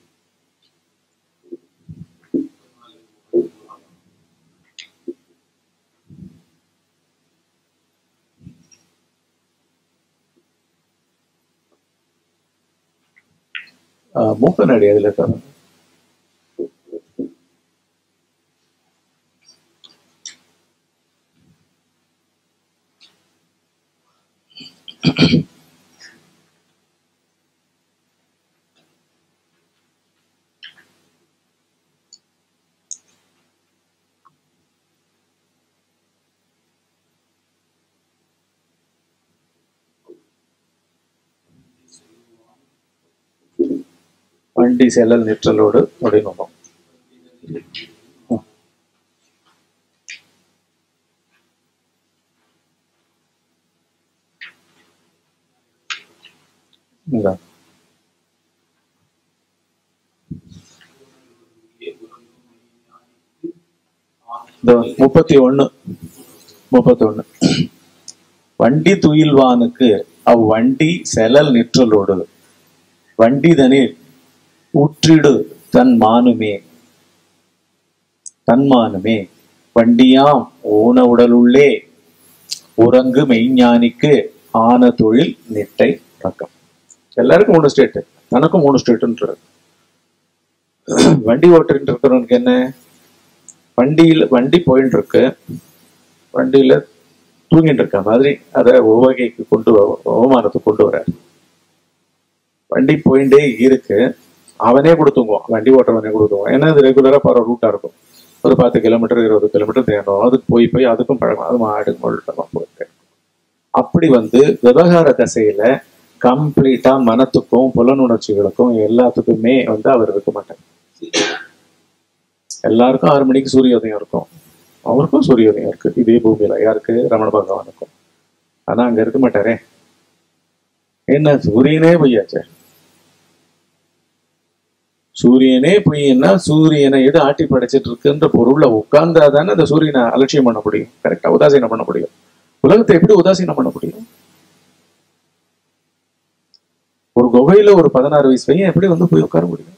ஆ, மூக்க நாடி அதுல இருக்காங்க வண்டி செல்லல் நிற்றலோடு முடிநுகம் இந்தா. இந்த முப்பத்தி ஒண்ணு முப்பத்தி ஒண்ணு வண்டி துயில்வானுக்கு அவ்வண்டி செலல் நிற்றலோடு வண்டிதனில் உற்றிடு தன் மானுமே தன்மானுமே வண்டியாம் ஊன உடலுள்ளே உறங்கு மெய்ஞானிக்கு ஆன தொழில் நிட்டை ரக்கம் எல்லாருக்கும் மூணு ஸ்டேட் தனக்கும் மூணு ஸ்டேட்டுன்றாரு வண்டி ஓட்டுட்டு இருக்கிறவனுக்கு என்ன வண்டியில் வண்டி போயிட்டு இருக்கு வண்டியில தூங்கிட்டு இருக்க மாதிரி அதை உவகைக்கு கொண்டு வ- அவமானத்துக்கு கொண்டு வர்றாரு வண்டி போயிட்டே இருக்கு அவனே கொடுத்துங்குவான் வண்டி ஓட்டுறவனே கொடுத்துங்குவான் ஏன்னா அது ரெகுலரா போற ரூட்டா இருக்கும் ஒரு பத்து கிலோமீட்டர் இருபது கிலோமீட்டர் தேடும் அதுக்கு போய் போய் அதுக்கும் பழகும் அது மாடு கொள்ளமா போயிட்டு அப்படி வந்து விவகார தசையில கம்ப்ளீட்டா மனத்துக்கும் புலனுணர்ச்சிகளுக்கும் எல்லாத்துக்குமே வந்து அவர் இருக்க மாட்டார் எல்லாருக்கும் ஆறு மணிக்கு சூரியோதயம் இருக்கும் அவருக்கும் சூரியோதயம் இருக்கு இதே பூமியில யாருக்கு ரமண பகவானுக்கும் ஆனா அங்க இருக்க மாட்டாரே என்ன சூரியனே பொய்யாச்சே சூரியனே பொய்யன்னா சூரியனை எது ஆட்டி படைச்சிட்டு இருக்குன்ற பொருள்ல உட்கார்ந்தா தானே அந்த சூரியனை அலட்சியம் பண்ண முடியும் கரெக்டா உதாசீனம் பண்ண முடியும் உலகத்தை எப்படி உதாசீனம் பண்ண முடியும் ஒரு குகையில ஒரு பதினாறு வயசு பையன் எப்படி வந்து போய் உட்கார முடியும்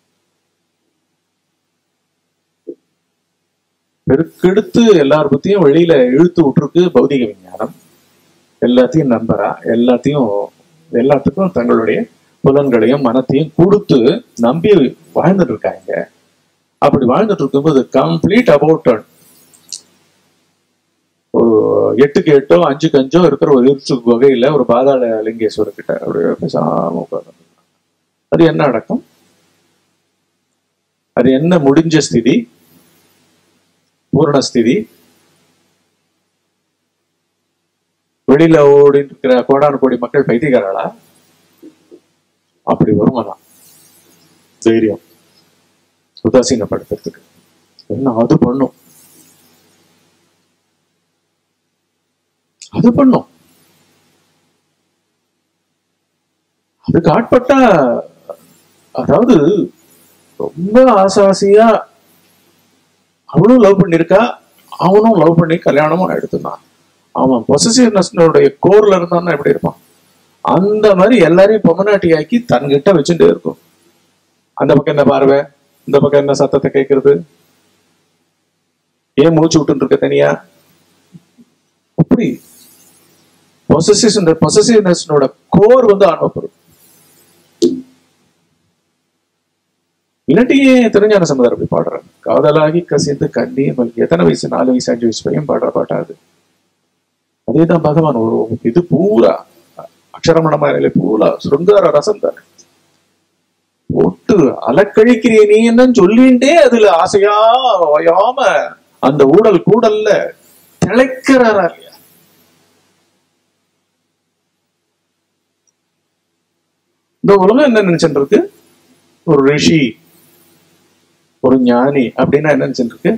பெருக்கெடுத்து எல்லார் பத்தியும் வெளியில இழுத்து விட்டுருக்கு பௌதிக விஞ்ஞானம் எல்லாத்தையும் நம்புறா எல்லாத்தையும் எல்லாத்துக்கும் தங்களுடைய புலன்களையும் மனத்தையும் கொடுத்து நம்பி வாழ்ந்துட்டு இருக்காங்க அப்படி வாழ்ந்துட்டு இருக்கும்போது கம்ப்ளீட் அபவுட் ஒரு எட்டுக்கு எட்டோ அஞ்சுக்கு அஞ்சோ இருக்கிற ஒரு இருட்டு குகையில ஒரு பாதாள லிங்கேஸ்வரர் கிட்ட அப்படியே பேசாம உட்கார்ந்து அது என்ன அடக்கம் அது என்ன முடிஞ்ச ஸ்திதி பூரணஸ்திதி வெளியில ஓடிட்டு இருக்கிற கோடானு கோடி மக்கள் பைத்தியக்காரங்களா அப்படி வருமானா தைரியம் உதாசீனப்படுத்துறதுக்கு என்ன அது பண்ணும் அது பண்ணும் அதுக்கு ஆட்பட்டா அதாவது ரொம்ப ஆசாசியா அவளும் லவ் பண்ணிருக்கா அவனும் லவ் பண்ணி கல்யாணமும் எடுத்துனான் அவன் பொசசிவ்னஸ்னுடைய கோர்ல இருந்தான்னா எப்படி இருப்பான் அந்த மாதிரி எல்லாரையும் பொம்மநாட்டி ஆக்கி தன்கிட்ட வச்சுட்டே இருக்கும் அந்த பக்கம் என்ன பார்வை இந்த பக்கம் என்ன சத்தத்தை கேட்கறது ஏன் மூச்சு விட்டு இருக்க தனியா அப்படி பொசசிவ் பொசசிவ்னஸ்னோட கோர் வந்து ஆன்ம பொருள் இல்லாட்டியே திருஞான சமுதாயம் அப்படி பாடுறாங்க காதலாகி கசிந்து கண்ணி மல்கி எத்தனை வயசு நாலு வயசு அஞ்சு வயசு பையன் பாடுற பாட்டாது அதேதான் பகவான் ஒரு இது பூரா அக்ஷரமணமான பூரா சுருங்கார ரசம் தான் போட்டு அலக்கழிக்கிறிய நீ என்னன்னு சொல்லிண்டே அதுல ஆசையா ஓயாம அந்த ஊடல் கூடல்ல திளைக்கிறாரா இல்லையா இந்த உலகம் என்ன நினைச்சுட்டு இருக்கு ஒரு ரிஷி ஒரு ஞானி அப்படின்னா என்ன நினைச்சுட்டு இருக்கு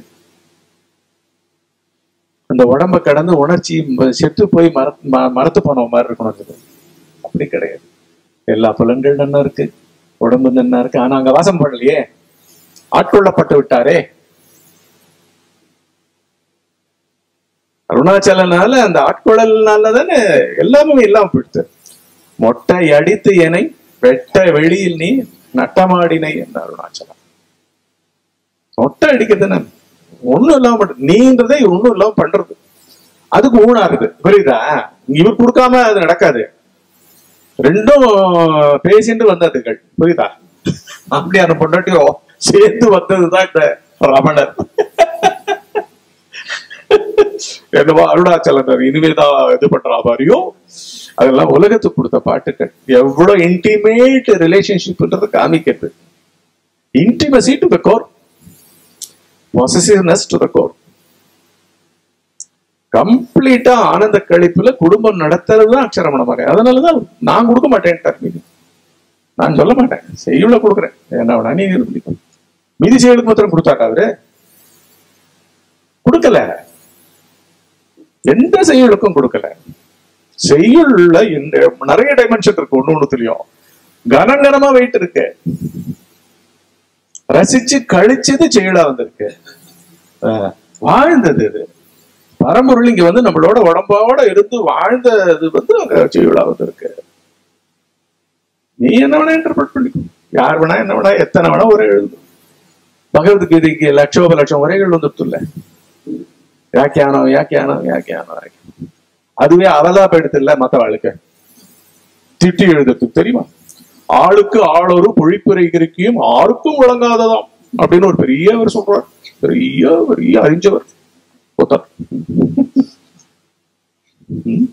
அந்த உடம்ப கடந்து உணர்ச்சி ம- செத்து போய் மர ம- மரத்து போன மாதிரி இருக்கணும் அது. அப்படி கிடையாது எல்லா புலன்கள் நன்னா இருக்கு உடம்பு நன்னா இருக்கு ஆனா அங்க வாசம் பண்ணலையே ஆட்கொள்ளப்பட்டு விட்டாரே அருணாச்சலனால அந்த ஆட்கொள்ளல்னால தானே எல்லாமே இல்லாம போயிடுது மொட்டை அடித்து எனை வெட்ட வெளியில் நீ நட்டமாடினை என்ற அருணாச்சலம் மொட்டை அடிக்கிறது ஒண்ணும் இல்லாம பண்றது நீன்றதே ஒண்ணும் இல்லாம பண்றது அதுக்கு ஊனாகுது புரியுதா இவர் கொடுக்காம அது நடக்காது ரெண்டும் பேசிட்டு வந்ததுகள் புரியுதா அப்படியான பொண்டாட்டியோ சேர்ந்து வந்ததுதான் இந்த ரமணர் என்னவோ அருணாச்சலனர் இனிமேதான் இது பண்றா மாதிரியும் அதெல்லாம் உலகத்துக்கு கொடுத்த பாட்டுகள் எவ்வளவு இன்டிமேட் ரிலேஷன்ஷிப்ன்றது காமிக்கிறது intimacy to the core possessiveness to the core கம்ப்ளீட்டா ஆனந்த கழிப்புல குடும்பம் நடத்துறது தான் அக்ஷரமண மகன் அதனாலதான் நான் கொடுக்க மாட்டேன் மீதி நான் சொல்ல மாட்டேன் செய்யுள்ள கொடுக்குறேன் என்ன வேணா நீ நிரூபிக்கும் மீதி செயலுக்கு மாத்திரம் கொடுத்தாட்டா அவரு கொடுக்கல எந்த செய்யுளுக்கும் கொடுக்கல செய்யுள்ள இந்த நிறைய டைமென்ஷன் இருக்கு ஒண்ணு ஒண்ணுத்துலயும் கனங்கனமா வெயிட் இருக்கு ரசிச்சு கழிச்சது செயலா வந்திருக்கு ஆஹ், வாழ்ந்தது இது பரம்பொருள் இங்க வந்து நம்மளோட உடம்போட இருந்து வாழ்ந்தது வந்து அங்க செய்யுளா வந்திருக்கு நீ என்ன வேணா இன்டர்பிரட் பண்ணிக்கோ யார் வேணா என்ன வேணா எத்தனை வேணா ஒரே எழுது பகவத்கீதைக்கு லட்சோப லட்சம் உரைகள் வந்துட்டுல வியாக்கியானம் வியாக்கியானம் வியாக்கியானம் வியாக்கியானம். அதுவே அவதாபெடுத்து இல்ல மத்தவாளுக்கு திட்டி எழுதுறதுக்கு தெரியுமா ஆளுக்கு ஆளொரு பொழிப்புரை இருக்கியும் ஆருக்கும் விளங்காததாம் அப்படின்னு ஒரு பெரியவர் சொல்றார் பெரிய பெரிய அறிஞ்சவர் புத்தர் ம்.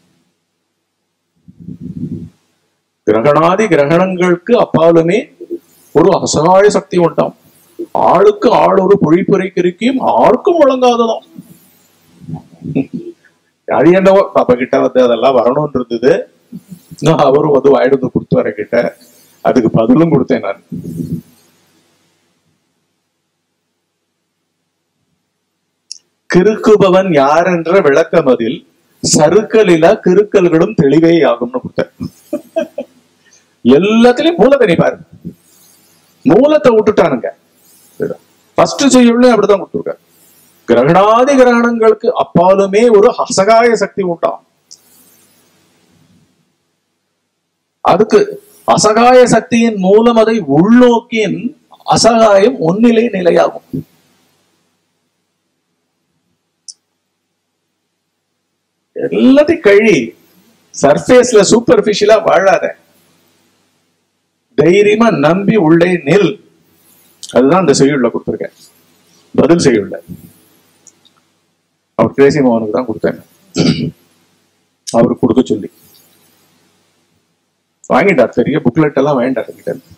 கிரகணாதி கிரகணங்களுக்கு அப்பாலுமே ஒரு அசகாய சக்தி உண்டாம் ஆளுக்கு ஆள் ஒரு பொழிப்புரைக்கு இருக்கியும் ஆருக்கும் வழங்காததாம் அது என்னவோ அப்ப கிட்ட வந்து அதெல்லாம் வரணும்னு இருந்தது நான் அவரும் வந்து வாயிடு வந்து கொடுத்து வர கிட்ட அதுக்கு பதிலும் கொடுத்தேன் நான் கிறுக்குபவன் யார் என்ற விளக்கம் அதில் சறுக்கலிலா கிறுக்கல்களும் தெளிவே ஆகும்னு கொடுத்தேன் எல்லாத்துலயும் மூலத்தை நீ பாரு மூலத்தை விட்டுட்டானுங்க ஃபர்ஸ்ட் செய்யுள்ள அப்படிதான் கொடுத்துருக்காரு கிரகணாதி கிரகணங்களுக்கு அப்பாலுமே ஒரு அசகாய சக்தி உண்டாம் அதுக்கு அசகாய சக்தியின் மூலம் அதை உள்நோக்கின் அசகாயம் ஒன்னிலை நிலையாகும் எல்லாத்தையும் கழி சர்ஃபேஸ்ல சூப்பர்பிஷியலா வாழாத தைரியமா நம்பி உள்ளே நில் அதுதான் அந்த செய்யுள்ள கொடுத்துருக்கேன் பதில் செய்யுள்ள அவர் கிரேசி மோகனுக்கு தான் கொடுத்தேன் அவருக்கு கொடுக்க சொல்லி வாங்கிட்டார் பெரிய புக்லெட் எல்லாம் வாங்கிட்டார் கிட்ட இருந்து.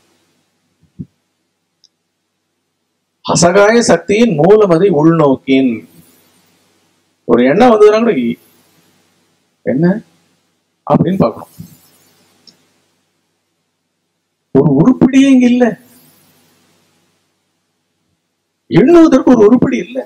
அசகாய சக்தியின் மூலம் அதை உள்நோக்கின் ஒரு எண்ணம் வந்ததுன்னா கூட இ- என்ன அப்படின்னு பார்க்கணும் ஒரு உருப்படியே இங்க இல்ல எண்ணுவதற்கு ஒரு உருப்படி இல்ல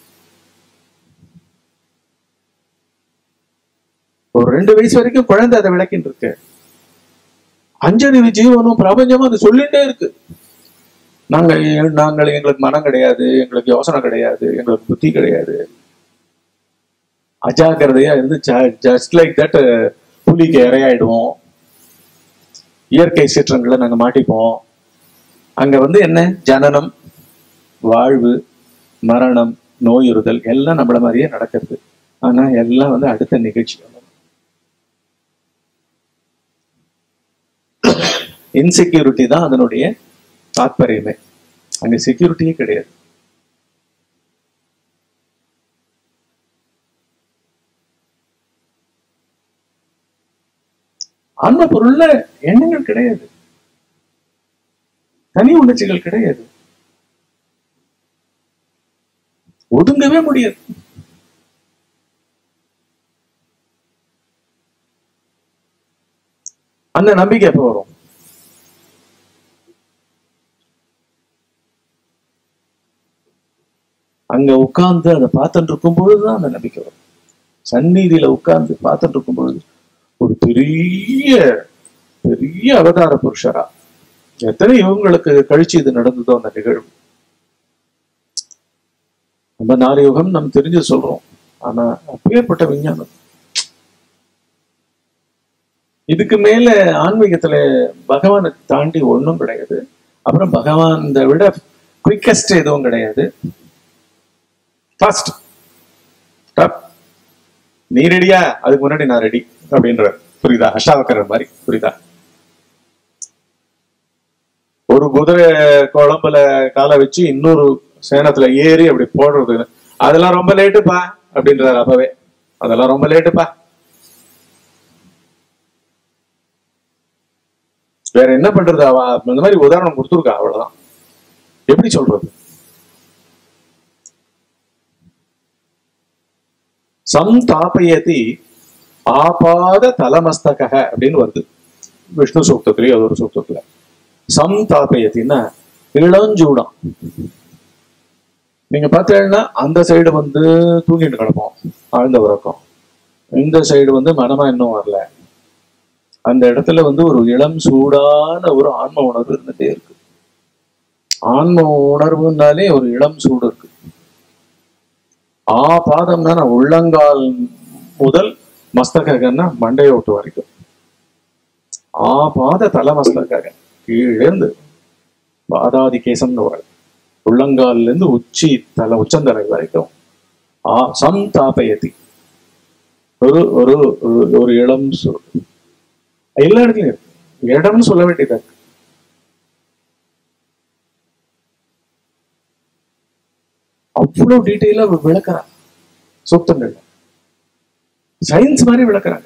ஒரு ரெண்டு வயசு வரைக்கும் குழந்தை அதை விளக்கின்னு இருக்கு அஞ்சறிவு ஜீவனும் பிரபஞ்சமும் அது சொல்லிட்டே இருக்கு நாங்க நாங்கள் எங்களுக்கு மனம் கிடையாது எங்களுக்கு யோசனை கிடையாது எங்களுக்கு புத்தி கிடையாது அஜாக்கிரதையா இருந்து ஜஸ்ட் லைக் தட் புலிக்கு இரையாயிடுவோம் இயற்கை சீற்றங்களை நாங்க மாட்டிப்போம் அங்க வந்து என்ன ஜனனம் வாழ்வு மரணம் நோயுறுதல் எல்லாம் நம்மள மாதிரியே நடக்கிறது ஆனா எல்லாம் வந்து அடுத்த நிகழ்ச்சி இன்செக்யூரிட்டி தான் அதனுடைய தாத்பரியமே அங்க செக்யூரிட்டியே கிடையாது ஆன்ம பொருள்ல எண்ணங்கள் கிடையாது தனி உணர்ச்சிகள் கிடையாது ஒதுங்கவே முடியாது அந்த நம்பிக்கை எப்ப வரும் அங்க உட்கார்ந்து அதை பார்த்துட்டு இருக்கும் பொழுதுதான் அந்த நம்பிக்கை வரும் சந்நிதியில உட்கார்ந்து பார்த்துட்டு இருக்கும் பொழுது ஒரு பெரிய பெரிய அவதார புருஷரா எத்தனை யுகங்களுக்கு கழிச்சு இது நடந்ததோ அந்த நிகழ்வு நம்ம நாலு யுகம் நம்ம தெரிஞ்சு சொல்றோம் ஆனா அப்பேற்பட்ட விஞ்ஞானம் இதுக்கு மேல ஆன்மீகத்துல பகவானை தாண்டி ஒண்ணும் கிடையாது அப்புறம் பகவான் விட குயிக்கஸ்ட் எதுவும் கிடையாது ஃபர்ஸ்ட் நீ ரெடியா அதுக்கு முன்னாடி நான் ரெடி அப்படின்ற புரியுதா அஷ்டாவக்கரர் மாதிரி புரியுதா ஒரு குதிரை குழம்புல காலை வச்சு இன்னொரு சேனத்துல ஏறி அப்படி போடுறது அதெல்லாம் ரொம்ப லேட்டுப்பா அப்படின்றாரு அப்பவே அதெல்லாம் ரொம்ப லேட்டுப்பா வேற என்ன பண்றது அவ இந்த மாதிரி உதாரணம் கொடுத்துருக்கா அவ்வளவுதான் எப்படி சொல்றது சந்தாபயதி ஆபாத தலமஸ்தக அப்படின்னு வருது விஷ்ணு சூக்தத்திலேயே அது ஒரு சூக்தத்துல சந்தாபயத்தின்னா இளஞ்சூடம் நீங்க பார்த்தீங்கன்னா அந்த சைடு வந்து தூங்கிட்டு கிடப்போம் ஆழ்ந்த உறக்கம் இந்த சைடு வந்து மனமா இன்னும் வரல அந்த இடத்துல வந்து ஒரு இளம் சூடான ஒரு ஆன்ம உணர்வு இருந்துட்டே இருக்கு ஆன்ம உணர்வுனாலே ஒரு இளம் சூடு இருக்கு ஆ பாதம்னா நான் உள்ளங்கால் முதல் மஸ்தகன்னா மண்டையோட்டு வரைக்கும் ஆ பாத தல மஸ்தக கீழேந்து பாதாதி கேசம்னு வரும் உள்ளங்கால்ல இருந்து உச்சி தலை உச்சந்தலை வரைக்கும் ஆ சந்தாபயதி ஒரு ஒரு ஒரு- ஒரு இளம் சூடு எல்லா இடத்துலயும் இருக்கு இடம்னு சொல்ல வேண்டியதா இருக்கு அவ்வளவு டீட்டெயிலா விளக்குறாங்க சூக்தங்கள் சயின்ஸ் மாதிரி விளக்குறாங்க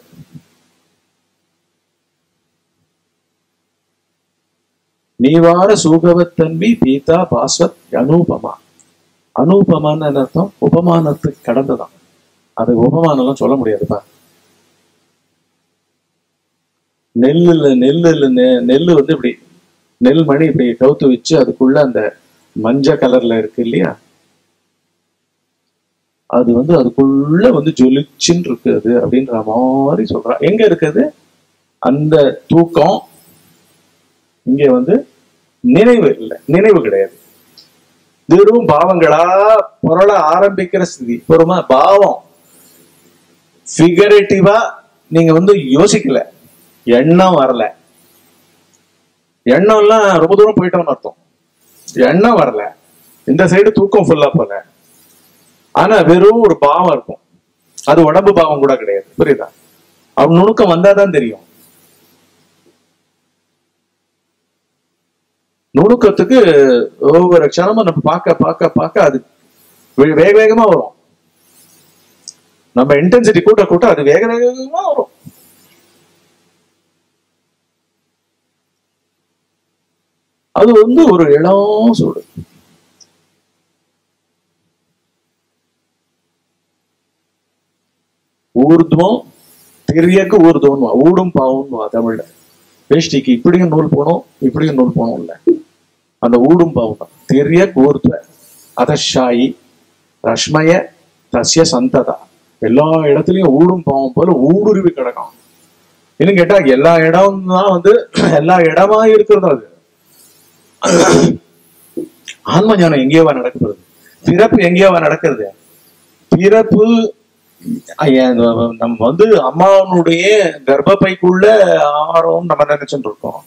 நீவார சூகவத்தன்வி பீதா பாஸ்வத் அனூபமா அனூபமான்னு என்ன அர்த்தம் உபமானத்துக்கு கடந்ததான் அது உபமானம்லாம் சொல்ல முடியாதுப்பா நெல்லுல நெல்லுல நெ- நெல்லு வந்து இப்படி நெல் மணி இப்படி கவுத்து வச்சு அதுக்குள்ள அந்த மஞ்சள் கலர்ல இருக்கு இல்லையா அது வந்து அதுக்குள்ள வந்து ஜொலிச்சுன்னு இருக்குது அப்படின்ற மாதிரி சொல்றா எங்க இருக்குது அந்த தூக்கம் இங்க வந்து நினைவு இல்லை நினைவு கிடையாது வெறும் பாவங்களா புரள ஆரம்பிக்கிற ஸ்திதி பொறுமா பாவம் ஃபிகரேட்டிவா நீங்க வந்து யோசிக்கல எண்ணம் வரல எண்ணம்லாம் ரொம்ப தூரம் போயிட்டோம்னு அர்த்தம் எண்ணம் வரல இந்த சைடு தூக்கம் ஃபுல்லா போல ஆனா வெறும் ஒரு பாவம் இருக்கும் அது உடம்பு பாவம் கூட கிடையாது புரியுதா அவன் நுணுக்கம் வந்தாதான் தெரியும் நுணுக்கத்துக்கு ஒவ்வொரு க்ஷணமும் நம்ம பார்க்க பார்க்க பார்க்க அது வே- வேக வேகமா வரும் நம்ம இன்டென்சிட்டி கூட்ட கூட்ட அது வேக வேகமா வரும் அது வந்து ஒரு இளம் சூடு ஊர்துவம் திரியக்கு ஊர்துவம் ஊடும் பாவம் தமிழ்ல வேஷ்டிக்கு இப்படியும் நூல் போகணும் இப்படியும் நூல் போகணும் இல்ல அந்த ஊடும் பாவம் தான் திரியக் ஊர்துவ அதஷாயி ரஷ்மய தஸ்ய சந்ததா எல்லா இடத்துலயும் ஊடும் பாவம் போல ஊடுருவி கிடக்கும் இன்னும் கேட்டா எல்லா இடம் தான் வந்து எல்லா இடமா இருக்கிறது அது ஆன்ம ஞானம் எங்கேயோவா நடக்கிறது பிறப்பு எங்கேயோவா நடக்கிறது பிறப்பு ஐயா, நம்ம வந்து அம்மாவனுடைய கர்ப்பப்பைக்குள்ள ஆறோம் நம்ம நினைச்சுட்டு இருக்கோம்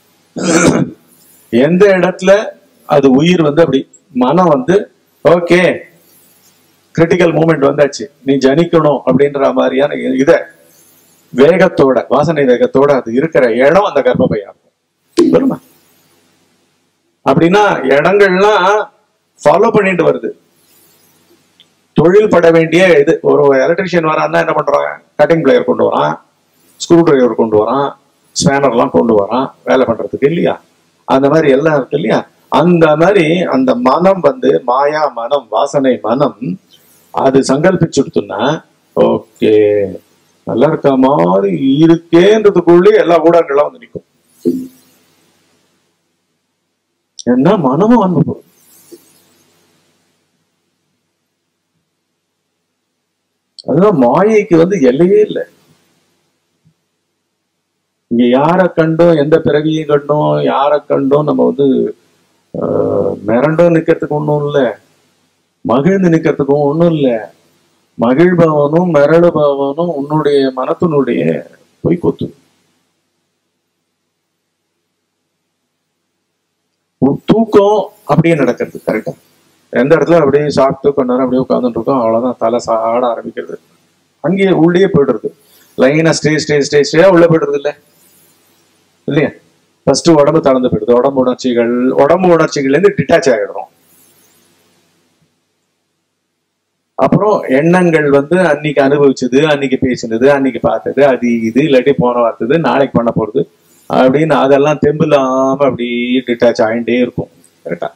எந்த இடத்துல அது உயிர் வந்து அப்படி மனம் வந்து ஓகே கிரிட்டிக்கல் மூமெண்ட் வந்தாச்சு நீ ஜனிக்கணும் அப்படின்ற மாதிரியான இத வேகத்தோட வாசனை வேகத்தோட அது இருக்கிற இடம் அந்த கர்ப்பப்பையா இருக்கும் வருமா அப்படின்னா இடங்கள்லாம் ஃபாலோ பண்ணிட்டு வருது தொழில் பட வேண்டிய இது ஒரு எலக்ட்ரிஷியன் வரான்னா என்ன பண்றாங்க கட்டிங் பிளேயர் கொண்டு வரான் ஸ்க்ரூ டிரைவர் கொண்டு வரான் ஸ்பேனர்லாம் கொண்டு வரான் வேலை பண்றதுக்கு இல்லையா அந்த மாதிரி எல்லாம் இருக்கு இல்லையா அந்த மாதிரி அந்த மனம் வந்து மாயா மனம் வாசனை மனம் அது சங்கல்பிச்சுடுத்துன்னா ஓகே நல்லா இருக்க மாதிரி இருக்கேன்றதுக்குள்ளே எல்லா ஊடகங்கள்லாம் வந்து நிற்கும் என்ன மனமும் அனுபவம் அதுதான் மாயைக்கு வந்து எல்லையே இல்லை இங்க யாரை கண்டும் எந்த பிறவியை கண்டும் யாரை கண்டும் நம்ம வந்து ஆஹ், மிரண்டும் நிக்கிறதுக்கு ஒண்ணும் இல்லை மகிழ்ந்து நிக்கிறதுக்கும் ஒண்ணும் இல்லை மகிழ்பவனும் மிரளுபவனும் உன்னுடைய மனத்தினுடைய பொய்க்கூத்து உன் தூக்கம் அப்படியே நடக்கிறது கரெக்டா எந்த இடத்துல அப்படியே சாப்பிட்டு கொஞ்ச நேரம் அப்படியே உட்காந்துட்டு இருக்கோம் அவ்வளவுதான் தலை சாட ஆரம்பிக்கிறது அங்கேயே உள்ளே போயிடுறது லைனா ஸ்டே ஸ்டே ஸ்டே ஸ்டேயா உள்ள போயிடுறது இல்ல இல்லையா ஃபர்ஸ்ட் உடம்பு தளர்ந்து போயிடுது உடம்பு உணர்ச்சிகள் உடம்பு உணர்ச்சிகள்ல இருந்து டிட்டாச் ஆகிடுறோம் அப்புறம் எண்ணங்கள் வந்து அன்னைக்கு அனுபவிச்சது அன்னைக்கு பேசினது அன்னைக்கு பார்த்தது அது இது இல்லாட்டி போன வார்த்தது நாளைக்கு பண்ண போறது அப்படின்னு அதெல்லாம் தெம்பு இல்லாம அப்படியே டிட்டாச் ஆகிட்டே இருக்கும் கரெக்டா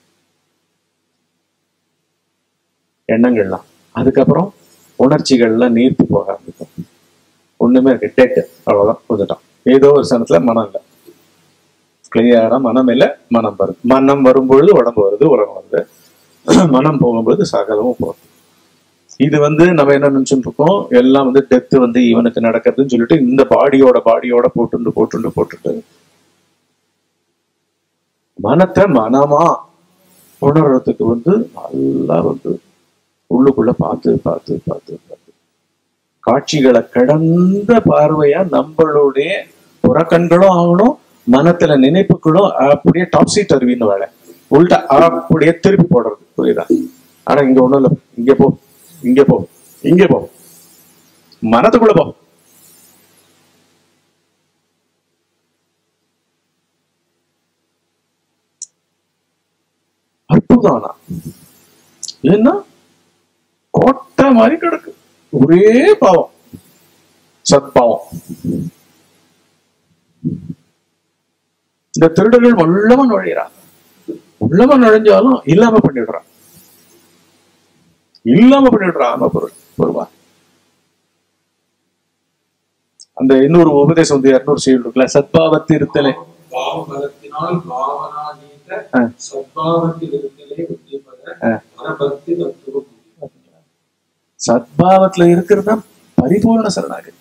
எண்ணங்கள்லாம் அதுக்கப்புறம் உணர்ச்சிகள்லாம் நீர்த்து போக ஆரம்பிக்கும் ஒண்ணுமே இருக்கு டெட் அவ்வளவுதான் வந்துட்டான் ஏதோ ஒரு சனத்துல மனம் இல்லை கிளியரா மனம் இல்லை மனம் வருது மனம் வரும்பொழுது உடம்பு வருது உலகம் வருது மனம் போகும்பொழுது சகலமும் போகுது இது வந்து நம்ம என்ன நினைச்சுட்டு இருக்கோம் எல்லாம் வந்து டெத் வந்து இவனுக்கு நடக்கிறதுன்னு சொல்லிட்டு இந்த பாடியோட பாடியோட போட்டுண்டு போட்டுண்டு போட்டுட்டு மனத்தை மனமா உணர்றதுக்கு வந்து நல்லா வந்து உள்ளுக்குள்ள பார்த்து பார்த்து பார்த்து பார்த்து காட்சிகளை கடந்த பார்வையா நம்மளுடைய புறக்கண்களும் ஆகணும் மனத்துல நினைப்புகளும் அப்படியே டாப் சீட் அருவின்னு வேலை உள்டா அப்படியே திருப்பி போடுறது புரியுதா ஆனா இங்க ஒண்ணும் இல்ல இங்க போ இங்க போ இங்க போ மனத்துக்குள்ள போ அற்புதம் ஆனா ஏன்னா கோட்டை மாதிரி கிடக்கு ஒரே பாவம் சத்பாவம் இந்த திருடர்கள் உள்ளமா நுழையிறாங்க உள்ளமா நுழைஞ்சாலும் இல்லாம பண்ணிடுறான் இல்லாம பண்ணிடுறான் ஆமா பொருள் பொருவா அந்த இன்னொரு உபதேசம் வந்து இருநூறு செய்யுள் இருக்குல்ல சத்பாவத்து இருத்தலே பாவபலத்தினால் பாவனாதீத ஆ. சத்பாவத்தில் இருத்தலே புத்தி பெற ஆ. பரபக்தி தத்துவம் சத்பாவத்துல இருக்கிறது தான் பரிபூர்ண சரணாகதி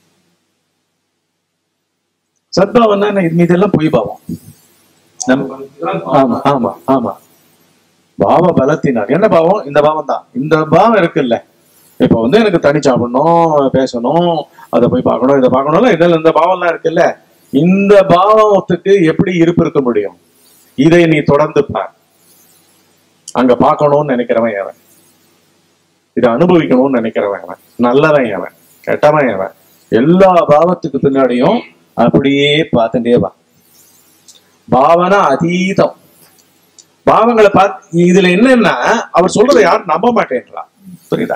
சத்பாவம்னா என்ன? இது மீதெல்லாம் பொய் பாவம் நம்ம பாவபலத்தினால் ஆமா ஆமா ஆமா பாவ பலத்தினால் என்ன பாவம் இந்த பாவம் தான் இந்த பாவம் இருக்குல்ல இப்ப வந்து எனக்கு தனி சாப்பிடணும் பேசணும் அதை போய் பார்க்கணும் இதை பார்க்கணும்ல இதுல இந்த பாவம்லாம் இருக்குல்ல இந்த பாவத்துக்கு எப்படி இருப்பு இருக்க முடியும் இதை நீ தொடர்ந்து பார் அங்க பார்க்கணும்னு நினைக்கிறவன் எவன் இதை அனுபவிக்கணும்னு நினைக்கிறவன் எவன் நல்லவன் எவன் கெட்டவன் எவன் எல்லா பாவத்துக்கு பின்னாடியும் அப்படியே பார்த்துட்டே வா பாவனா அதீதம் பாவங்களை பார்த்து இதுல என்னன்னா அவர் சொல்றதை யாரும் நம்ப மாட்டேன்றா புரியுதா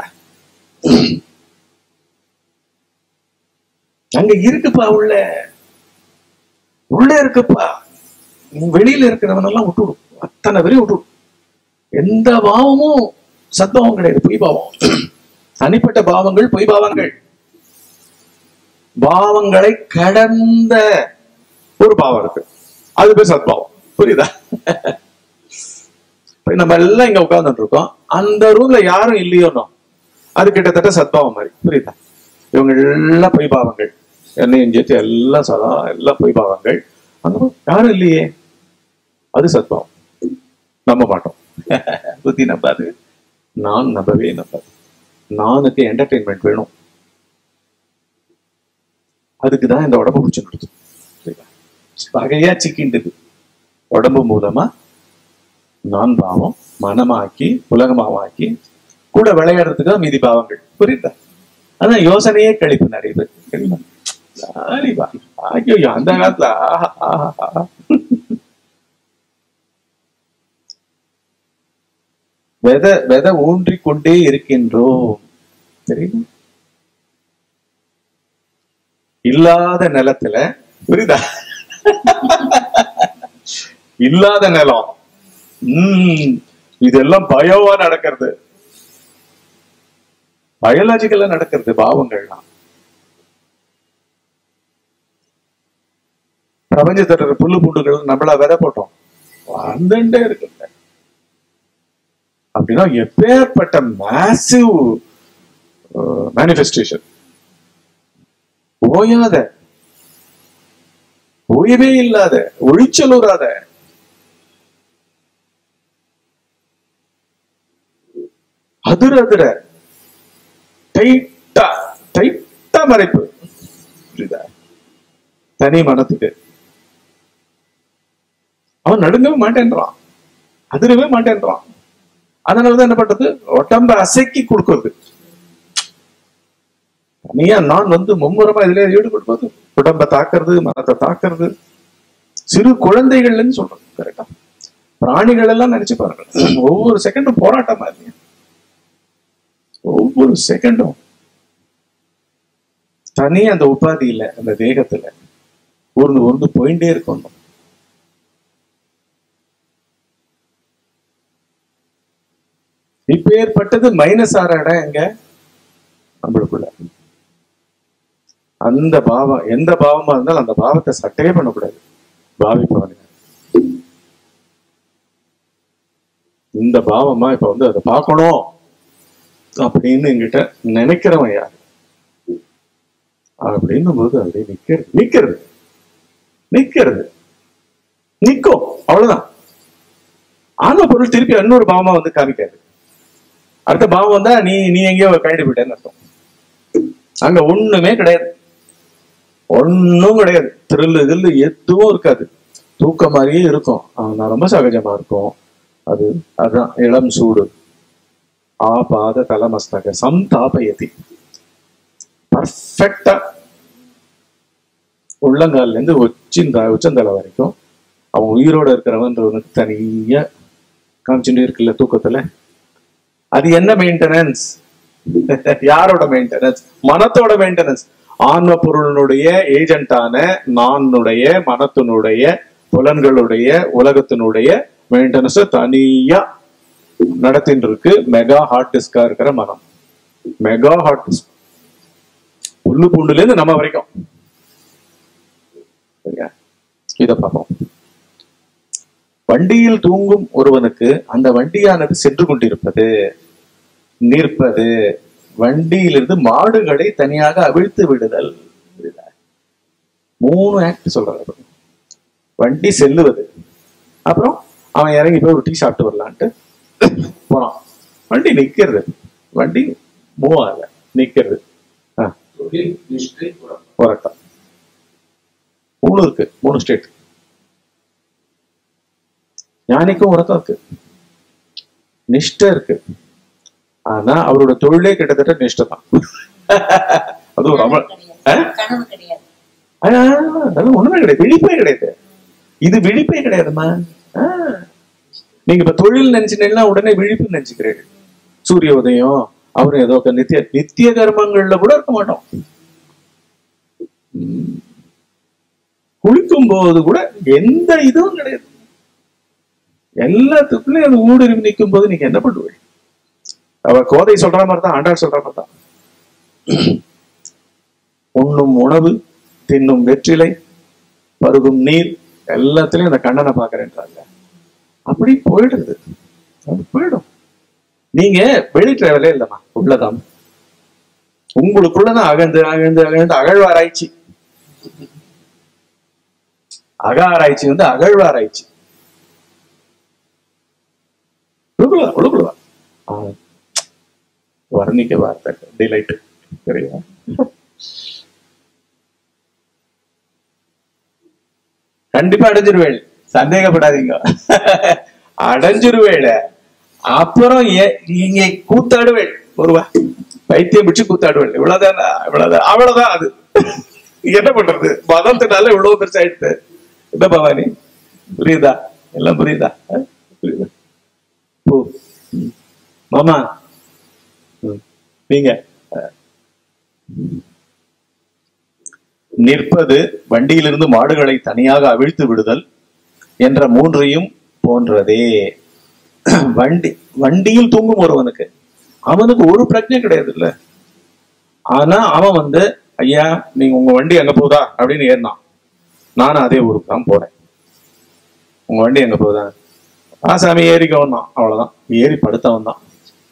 அங்க இருக்குப்பா உள்ள உள்ள இருக்குப்பா உன் வெளியில இருக்கிறவன் எல்லாம் விட்டுடும் அத்தனை பேரையும் விட்டுடும் எந்த பாவமும் சத்பாவம் கிடையாது பொய் பாவம் தனிப்பட்ட பாவங்கள் பொய் பாவங்கள் பாவங்களை கடந்த ஒரு பாவம் இருக்கு அது பேர் சத்பாவம் புரியுதா இப்ப நம்ம எல்லாம் இங்க உட்கார்ந்துட்டு இருக்கோம் அந்த ரூம்ல யாரும் இல்லையோனோ அது கிட்டத்தட்ட சத்பாவம் மாதிரி புரியுதா இவங்க எல்லாம் பொய் பாவங்கள் என்னையும் சேர்த்து எல்லாம் சதா எல்லாம் பொய் பாவங்கள் அந்த பக்கம் யாரும் இல்லையே அது சத்பாவம் நம்ப மாட்டோம் புத்தி நம்பாது நான் நம்பவே நம்பாது நானுக்கு என்டர்டெயின்மெண்ட் வேணும் அதுக்கு தான் இந்த உடம்பு பிடிச்சிட்டு வகையா சிக்கின்றது உடம்பு மூலமா நான் பாவம் மனமாக்கி உலகமாவாக்கி கூட விளையாடுறதுக்கு தான் மீதி பாவங்கள் புரியுதா அதான் யோசனையே கழிப்பு நிறைய பேர் தெரியுமா ஜாலிபா. ஐயோ அந்த காலத்துல ஆஹா, ஆஹா, ஆஹா. விதை விதை ஊன்றிக் கொண்டே இருக்கின்றோம் தெரியுமா இல்லாத நிலத்துல புரியுதா இல்லாத நிலம் உம் இதெல்லாம் பயோவா நடக்கிறது பயாலஜிக்கலா நடக்கிறது பாவங்கள்லாம் பிரபஞ்சத்தில் இருக்கிற புல்லு பூண்டுகள் நம்மளா விதை போட்டோம் வந்துட்டே இருக்குங்க அப்படின்னா எப்பேற்பட்ட மேசிவ் மேனிஃபெஸ்டேஷன் ஓயாத ஓய்வே இல்லாத ஒழிச்சலுறாத அதிர அதிர டைட்டா டைட்டா மறைப்பு புரியுதா தனி மனத்துக்கு அவன் நடுங்கவே மாட்டேன்றான் அதிரவே மாட்டேன்றான் அதனாலதான் என்ன பண்றது உடம்ப அசைக்கி கொடுக்கறது தனியா நான் வந்து மும்முரமா இதுல ஈடுபடுவது உடம்ப தாக்குறது மனத்தை தாக்குறது சிறு குழந்தைகள்ல இருந்து சொல்றது கரெக்டா பிராணிகள் எல்லாம் நினைச்சு பாருங்க ஒவ்வொரு செகண்டும் போராட்டமா இல்லையா ஒவ்வொரு செகண்டும் தனி அந்த உபாதி இல்ல அந்த தேகத்துல ஊர்ந்து ஊர்ந்து போயிட்டே இருக்கணும் இப்பேற்பட்டது மைனஸ் ஆற இடம் எங்க நம்மளுக்குள்ள அந்த பாவம் எந்த பாவமா இருந்தாலும் அந்த பாவத்தை சட்டையே பண்ணக்கூடாது பாவிப்பவனுங்க இந்த பாவமா இப்ப வந்து அதை பார்க்கணும் அப்படின்னு என்கிட்ட நினைக்கிறவன் யார் அப்படின்னும் போது அப்படியே நிக்கிறது நிக்கிறது நிக்கிறது நிக்கும் அவ்வளவுதான் ஆன பொருள் திருப்பி இன்னொரு பாவமா வந்து காமிக்காது அடுத்த பாவம் வந்தா நீ நீ எங்கேயோ கழட்டி போயிட்டேன்னு அர்த்தம் அங்க ஒண்ணுமே கிடையாது ஒண்ணும் கிடையாது திருள்ளு கில்லு எதுவும் இருக்காது தூக்கம் மாதிரியே இருக்கும் ஆனா ரொம்ப சகஜமா இருக்கும் அது அதான் இளம் சூடு ஆபாத தலமஸ்தக சந்தாபயதி பர்ஃபெக்டா உள்ளங்கால்ல இருந்து உச்சிந்த உச்சந்தலை வரைக்கும் அவன் உயிரோட இருக்கிறவன்றவனுக்கு தனியா காமிச்சுட்டு இருக்குல்ல தூக்கத்துல அது என்ன மெயின்டெனன்ஸ் யாரோட மெயின்டெனன்ஸ் மனத்தோட மெயின்டெனன்ஸ் ஆன்ம பொருளினுடைய ஏஜென்டான நானுடைய மனத்தினுடைய புலன்களுடைய உலகத்தினுடைய மெயின்டெனன்ஸ் தனியா நடத்தின்னு இருக்கு மெகா ஹார்ட் டிஸ்கா இருக்கிற மனம் மெகா ஹார்ட் டிஸ்க் புல்லு பூண்டுல இருந்து நம்ம வரைக்கும் சரியா இத பார்ப்போம் வண்டியில் தூங்கும் ஒருவனுக்கு அந்த வண்டியானது சென்று கொண்டிருப்பது நிற்பது வண்டியிலிருந்து மாடுகளை தனியாக அவிழ்த்து விடுதல் புரியுதா? மூணு ஆக்ட் சொல்றாரு வண்டி செல்லுவது அப்புறம் அவன் இறங்கி போய் ஒரு டீ சாப்பிட்டு வரலான்ட்டு போறான் வண்டி நிக்கிறது வண்டி மூவ் ஆகல நிக்கிறது ஆ, தொழில் நிஷ்டை புறம் உறக்கம் மூணு இருக்கு மூணு ஸ்டேட் ஞானிக்கும் உறக்கம் இருக்கு நிஷ்டை இருக்கு ஆனா அவரோட தொழிலே கிட்டத்தட்ட நிஷ்டை தான் அது ஒரு அம ஆ? கனவு கிடையாது ஆனா, அதெல்லாம் ஒண்ணுமே கிடையாது விழிப்பே கிடையாது இது விழிப்பே கிடையாதுமா ஆ. நீங்க இப்ப தொழில் நினைச்சுட்டீங்கன்னா உடனே விழிப்பு நினைச்சுக்கிறீர்கள் சூரிய உதயம் அவரும் ஏதோ ஒரு நித்திய நித்திய கர்மங்கள்ல கூட இருக்க மாட்டோம் உம். குளிக்கும் போது கூட எந்த இதுவும் கிடையாது எல்லாத்துக்குள்ளயும் அது ஊடுருவி நிற்கும் போது நீங்க என்ன பண்ணுவீங்க அவ கோதை சொல்ற மாதிரி தான் ஆண்டாள் சொல்ற மாதிரி தான் உண்ணும் உணவு தின்னும் வெற்றிலை பருகும் நீர் எல்லாத்துலயும் அந்த கண்ணனை பாக்குறேன்றாங்க அப்படி போயிடுது அது போயிடும் நீங்க வெளி டிராவலே இல்லம்மா உள்ளதான் உங்களுக்குள்ளதான் அகழ்ந்து அகழ்ந்து அகழ்ந்து அகழ்வாராய்ச்சி அக ஆராய்ச்சி வந்து அகழ்வாராய்ச்சி உள்ளுக்குள்ளதான், உள்ளுக்குள்ளதான். ஆ, வர்ணிக்க வார்த்தை டிலைட் சரியா கண்டிப்பா அடைஞ்சிருவேள் சந்தேகப்படாதீங்க அடைஞ்சிருவேள் அப்புறம் ஏ- நீங்க கூத்தாடுவேள் ஒருவா பைத்தியம் பிடிச்சு கூத்தாடுவேள் இவ்வளவுதான் இவ்வளவுதான் அவ்வளவுதான் அது என்ன பண்றது மதத்தினால இவ்வளவு பெருசாயிடுது என்ன பவானி புரியுதா எல்லாம் புரியுதா அஹ்? புரியுதா ஓ ம். மாமா ம். நீங்க அஹ். நிற்பது வண்டியிலிருந்து மாடுகளை தனியாக அவிழ்த்து விடுதல் என்ற மூன்றையும் போன்றதே வண்டி வண்டியில் தூங்கும் ஒருவனுக்கு அவனுக்கு ஒரு பிரச்சனை கிடையாது இல்ல ஆனா அவன் வந்து ஐயா நீங்க உங்க வண்டி எங்க போதா அப்படின்னு ஏறினான் நானும் அதே ஊருக்கு தான் போறேன் உங்க வண்டி எங்க போதா ஆ சாமி ஏறிக்கவன் தான் அவ்வளவுதான் ஏறி படுத்தவன் தான்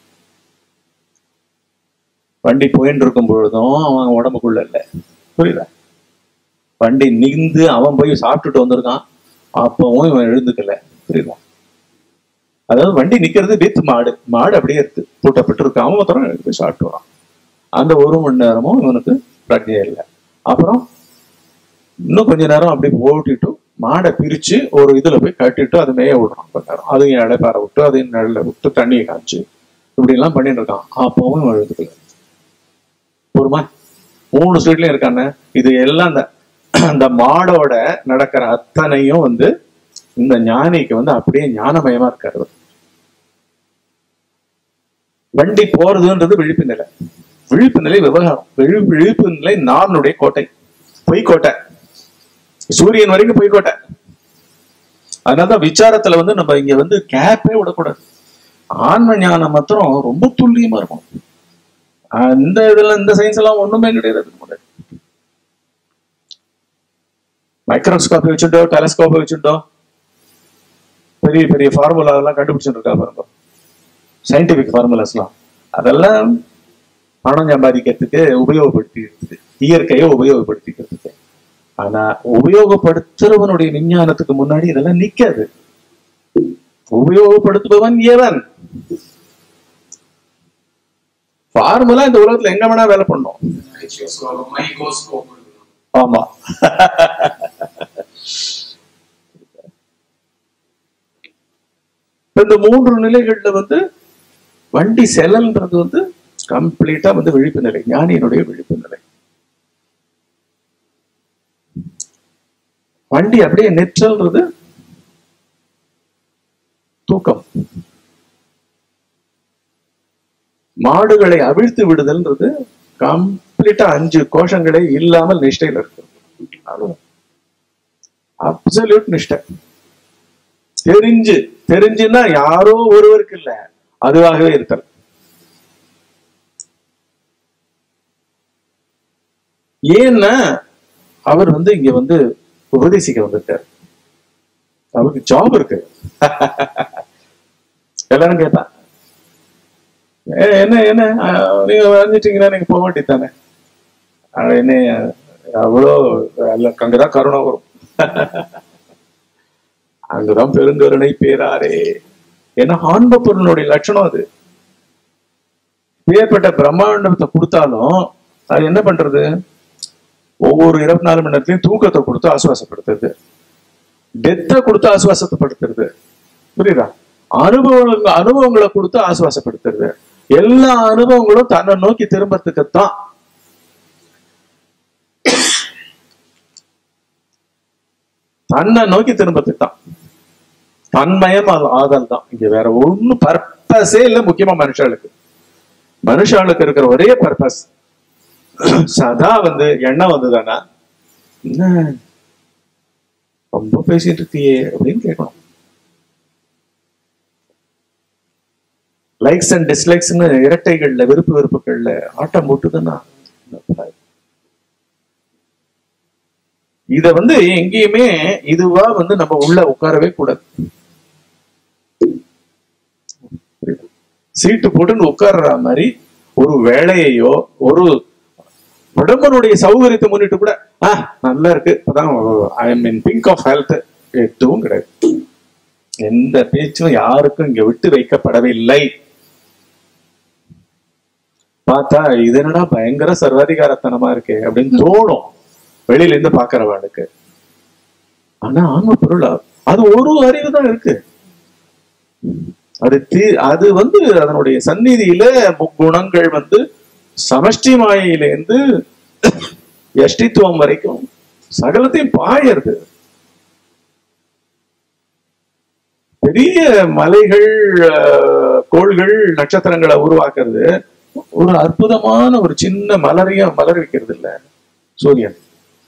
வண்டி போயின்னு இருக்கும் பொழுதும் அவன் உடம்புக்குள்ள இல்ல புரியுதா வண்டி நிந்து அவன் போய் சாப்பிட்டுட்டு வந்திருக்கான் அப்பவும் இவன் எழுந்துக்கல புரியுதா அதாவது வண்டி நிக்கிறது வித் மாடு மாடு அப்படியே இருக்கு பூட்டப்பட்டு இருக்கு அவன் மாத்திரம் எழுந்து போய் சாப்பிட்டு வரான் அந்த ஒரு மணி நேரமும் இவனுக்கு பிரஜை இல்லை அப்புறம் இன்னும் கொஞ்ச நேரம் அப்படி ஓட்டிட்டு மாடை பிரிச்சு ஒரு இதுல போய் கட்டிட்டு அது மேய விடுறான் கொஞ்ச நேரம் அதையும் இடைப்பார விட்டு அதையும் நிழல விட்டு தண்ணியை காய்ச்சி இப்படி எல்லாம் பண்ணிட்டு இருக்கான் அப்பவும் இவன் எழுதுக்கல ஒருமா மூணு ஸ்ட்ரீட்லயும் இருக்கானே இது எல்லாம் அந்த அந்த மாடோட நடக்கிற அத்தனையும் வந்து இந்த ஞானிக்கு வந்து அப்படியே ஞானமயமா இருக்காரு அவர். வண்டி போறதுன்றது விழிப்பு நிலை விழிப்பு நிலை விவகாரம் விழி விழிப்பு நிலை நானுடைய கோட்டை பொய்க்கோட்டை சூரியன் வரைக்கும் பொய்க்கோட்டை அதனாலதான் விசாரத்துல வந்து நம்ம இங்க வந்து கேப்பே விடக்கூடாது ஆன்ம ஞானம் மாத்திரம் ரொம்ப துல்லியமா இருக்கும் அந்த இதுல இந்த சயின்ஸ் எல்லாம் ஒண்ணுமே கிடையாது அதுக்கு முன்னாடி மைக்ரோஸ்கோப் வச்சுட்டோ டெலஸ்கோப் வச்சுட்டோ பெரிய பெரிய ஃபார்முலா எல்லாம் கண்டுபிடிச்சிட்டு இருக்கா பாருங்க சயின்டிபிக் ஃபார்முலாஸ்லாம் அதெல்லாம் பணம் சம்பாதிக்கிறதுக்கு உபயோகப்படுத்திக்கிறதுக்கு இயற்கையை உபயோகப்படுத்திக்கிறதுக்கு ஆனா உபயோகப்படுத்துறவனுடைய விஞ்ஞானத்துக்கு முன்னாடி இதெல்லாம் நிக்காது உபயோகப்படுத்துபவன் எவன் ஃபார்முலா இந்த உலகத்துல எங்க வேணா வேலை பண்ணும் மைக்ரோஸ்கோப் மைக்ரோஸ்கோப் இருக்கணும் ஆமா இப்ப இந்த மூன்று நிலைகள்ல வந்து வண்டி செல்லல்ன்றது வந்து கம்ப்ளீட்டா வந்து விழிப்பு நிலை ஞானியினுடைய விழிப்பு நிலை வண்டி அப்படியே நெற்றல்றது தூக்கம் மாடுகளை அவிழ்த்து விடுதல்ன்றது கம்ப்ளீட்டா அஞ்சு கோஷங்களே இல்லாமல் நிஷ்டையில இருக்கு அப்சல்யூட் நிஷ்டை தெரிஞ்சு தெரிஞ்சுன்னா யாரோ ஒருவருக்கு இல்ல அதுவாகவே இருத்தல் ஏன்னா அவர் வந்து இங்க வந்து உபதேசிக்க வந்திருக்காரு அவருக்கு ஜாப் இருக்கு எல்லாரும் கேட்டா "ஏ, என்ன என்ன அஹ், நீங்க வரைஞ்சிட்டீங்கன்னா நீங்க போக வேண்டியதானே என்ன அவ்வளோ அல்ல, அங்கதான் கருணை வரும் அங்குதான் பெருங்கருணை பேராரே ஏன்னா ஆன்ம பொருளுடைய லட்சணம் அது பேர்பட்ட பிரம்மாண்டத்தை கொடுத்தாலும் அது என்ன பண்றது ஒவ்வொரு இருபத்தி நாலு மணி நேரத்திலையும் தூக்கத்தை கொடுத்து ஆசுவாசப்படுத்துறது டெத்தை கொடுத்து ஆசுவாசப்படுத்துறது புரியுதா அனுபவங்கள் அனுபவங்களை கொடுத்து ஆசுவாசப்படுத்துறது எல்லா அனுபவங்களும் தன்னை நோக்கி திரும்பறதுக்குத்தான் தன்னை நோக்கி திரும்பத்துக்கு தான் தன்மயம் ஆ- ஆதல் தான் இங்க வேற ஒண்ணும் பர்பஸே இல்ல முக்கியமா மனுஷாளுக்கு மனுஷாளுக்கு இருக்கிற ஒரே பர்பஸ் சதா வந்து எண்ணம் வந்ததானா என்ன ரொம்ப பேசிட்டு இருக்கியே அப்படின்னு கேட்கணும் லைக்ஸ் அண்ட் டிஸ்லைக்ஸ்னு இரட்டைகள்ல விருப்பு வெறுப்புகள்ல ஆட்டம் போட்டுதுன்னா இத வந்து எங்கேயுமே இதுவா வந்து நம்ம உள்ள உட்காரவே கூடாது சீட்டு போட்டுன்னு உட்கார்ற மாதிரி ஒரு வேலையையோ ஒரு உடம்பனுடைய சௌகரியத்தை முன்னிட்டு கூட ஆ நல்லா இருக்கு இப்பதான் I'm in pink of health எதுவும் கிடையாது எந்த பேச்சும் யாருக்கும் இங்க விட்டு வைக்கப்படவில்லை பார்த்தா இது என்னடா பயங்கர சர்வாதிகாரத்தனமா இருக்கே அப்படின்னு தோணும் வெளியில இருந்து பாக்குறவனுக்கு ஆனா ஆன்ம பொருள் அது ஒரு அறிவு தான் இருக்கு அது தீ- அது வந்து அதனுடைய சந்நிதியில முக்குணங்கள் வந்து சமஷ்டி மாயிலேருந்து எஷ்டித்துவம் வரைக்கும் சகலத்தையும் பாயறது பெரிய மலைகள் அஹ், கோள்கள் நட்சத்திரங்களை உருவாக்குறது ஒரு அற்புதமான ஒரு சின்ன மலரைய மலர் வைக்கிறது இல்ல சூரியன்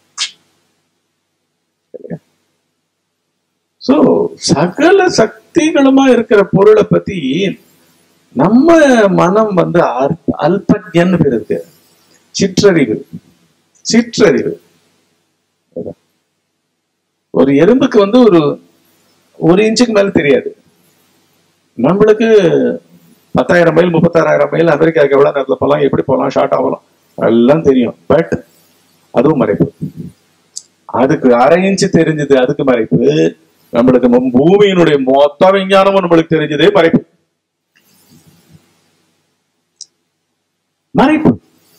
சோ சகல சக்திகளுமா இருக்கிற பொருளை பத்தி நம்ம மனம் வந்து அற்ப- அல்பஜ்ஞன்னு பேர் இருக்கு சிற்றறிவு சிற்றறிவு அதான். ஒரு எறும்புக்கு வந்து ஒரு ஒரு இன்ச்சுக்கு மேல தெரியாது நம்மளுக்கு பத்தாயிரம் மைல் முப்பத்தாறாயிரம் மைல் அமெரிக்காவுக்கு எவ்வளவு நேரத்துல போகலாம் எப்படி போகலாம் ஷார்ட் ஆகலாம் எல்லாம் தெரியும் பட் அதுவும் மறைப்பு அதுக்கு அரை இன்ச்சு தெரிஞ்சது அதுக்கு மறைப்பு நம்மளுக்கு மு- பூமியினுடைய மொத்த விஞ்ஞானமும் நம்மளுக்கு தெரிஞ்சதே மறைப்பு மறைப்பு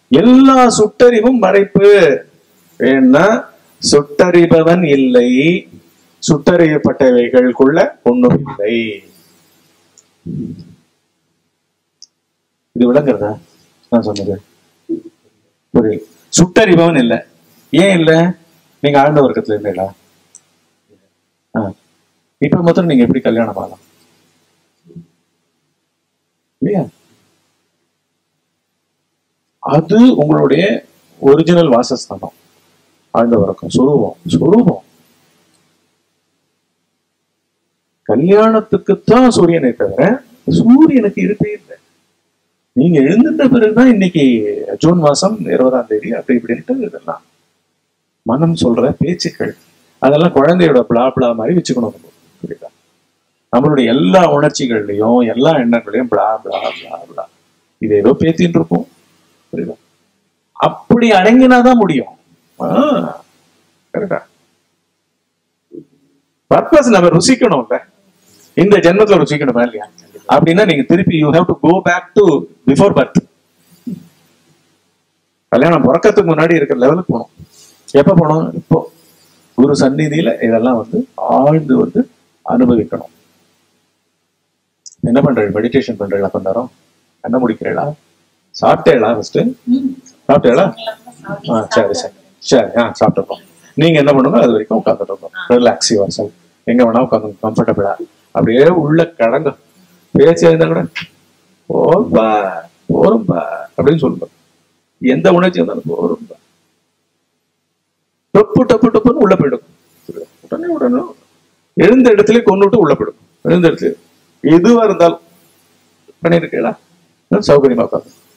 எல்லா சுட்டறிவும் மறைப்பு ஏன்னா சுட்டறிபவன் இல்லை சுட்டறியப்பட்டவைகளுக்குள்ள ஒண்ணும் இல்லை இது விளங்குறதா நான் சொன்னது புரியல சுட்டறிபவன் இல்ல ஏன் இல்ல நீங்க ஆழ்ந்த வர்க்கத்துல இருந்தீங்களா ஆ. இப்ப மாத்திரம் நீங்க எப்படி கல்யாணம் ஆகலாம் இல்லையா அது உங்களுடைய ஒரிஜினல் வாசஸ்தானம் ஆழ்ந்த வர்க்கம் சுரூபம் சுரூபம் கல்யாணத்துக்குத்தான் சூரியனை தவிர சூரியனுக்கு இருப்பே இல்லை நீங்க எழுந்துட்ட பிறகுதான் இன்னைக்கு ஜூன் மாசம் இருபதாம் தேதி அப்படி இப்படின்ட்டு இதெல்லாம் மனம் சொல்ற பேச்சுக்கள் அதெல்லாம் குழந்தையோட பிளா பிளா மாதிரி வச்சுக்கணும் நம்ம. புரியுதா நம்மளுடைய எல்லா உணர்ச்சிகள்லையும் எல்லா எண்ணங்களையும் பிளா பிளா பிளா பிளா இது ஏதோ பேத்தின்னு இருக்கும் புரியுதா அப்படி அடங்கினாதான் முடியும் கரெக்டா பர்பஸ் நம்ம ருசிக்கணும்ல இந்த ஜென்மத்துல ருசிக்கணுமா இல்லையா அப்படின்னா நீங்க திருப்பி you have to go back to before birth கல்யாணம் பிறக்கறதுக்கு முன்னாடி இருக்கிற லெவலுக்கு போகணும் எப்ப போனோம் இப்போ குரு சந்நிதியில இதெல்லாம் வந்து ஆழ்ந்து வந்து அனுபவிக்கணும் என்ன பண்றீங்க மெடிடேஷன் பண்றீங்களா கொஞ்ச நேரம் என்ன முடிக்கிறீங்களா சாப்பிட்டேளா ஃபர்ஸ்ட் சாப்பிட்டேளா ஆ சரி சரி சரி ஆ சாப்பிட்டுருக்கோம் நீங்க என்ன பண்ணுங்க அது வரைக்கும் உட்காந்துட்டு இருக்கோம் ரிலாக்ஸ் யுவர் செல் எங்க வேணா உட்காந்து கம்ஃபர்டபுளா அப்படியே உள்ள கடங்க பேச்சு இருந்தா கூட போப்பா போரும்பா அப்படின்னு சொல்லுங்க எந்த உணர்ச்சி இருந்தாலும் போரும்பா டொப்பு டொப்பு டொப்புன்னு உள்ள போயிடும் உடனே உடனே எழுந்த இடத்துல கொண்டுட்டு உள்ள போயிடும் எழுந்த இடத்துல எதுவா இருந்தாலும் பண்ணிருக்கீங்களா சௌகரியமா உட்காந்து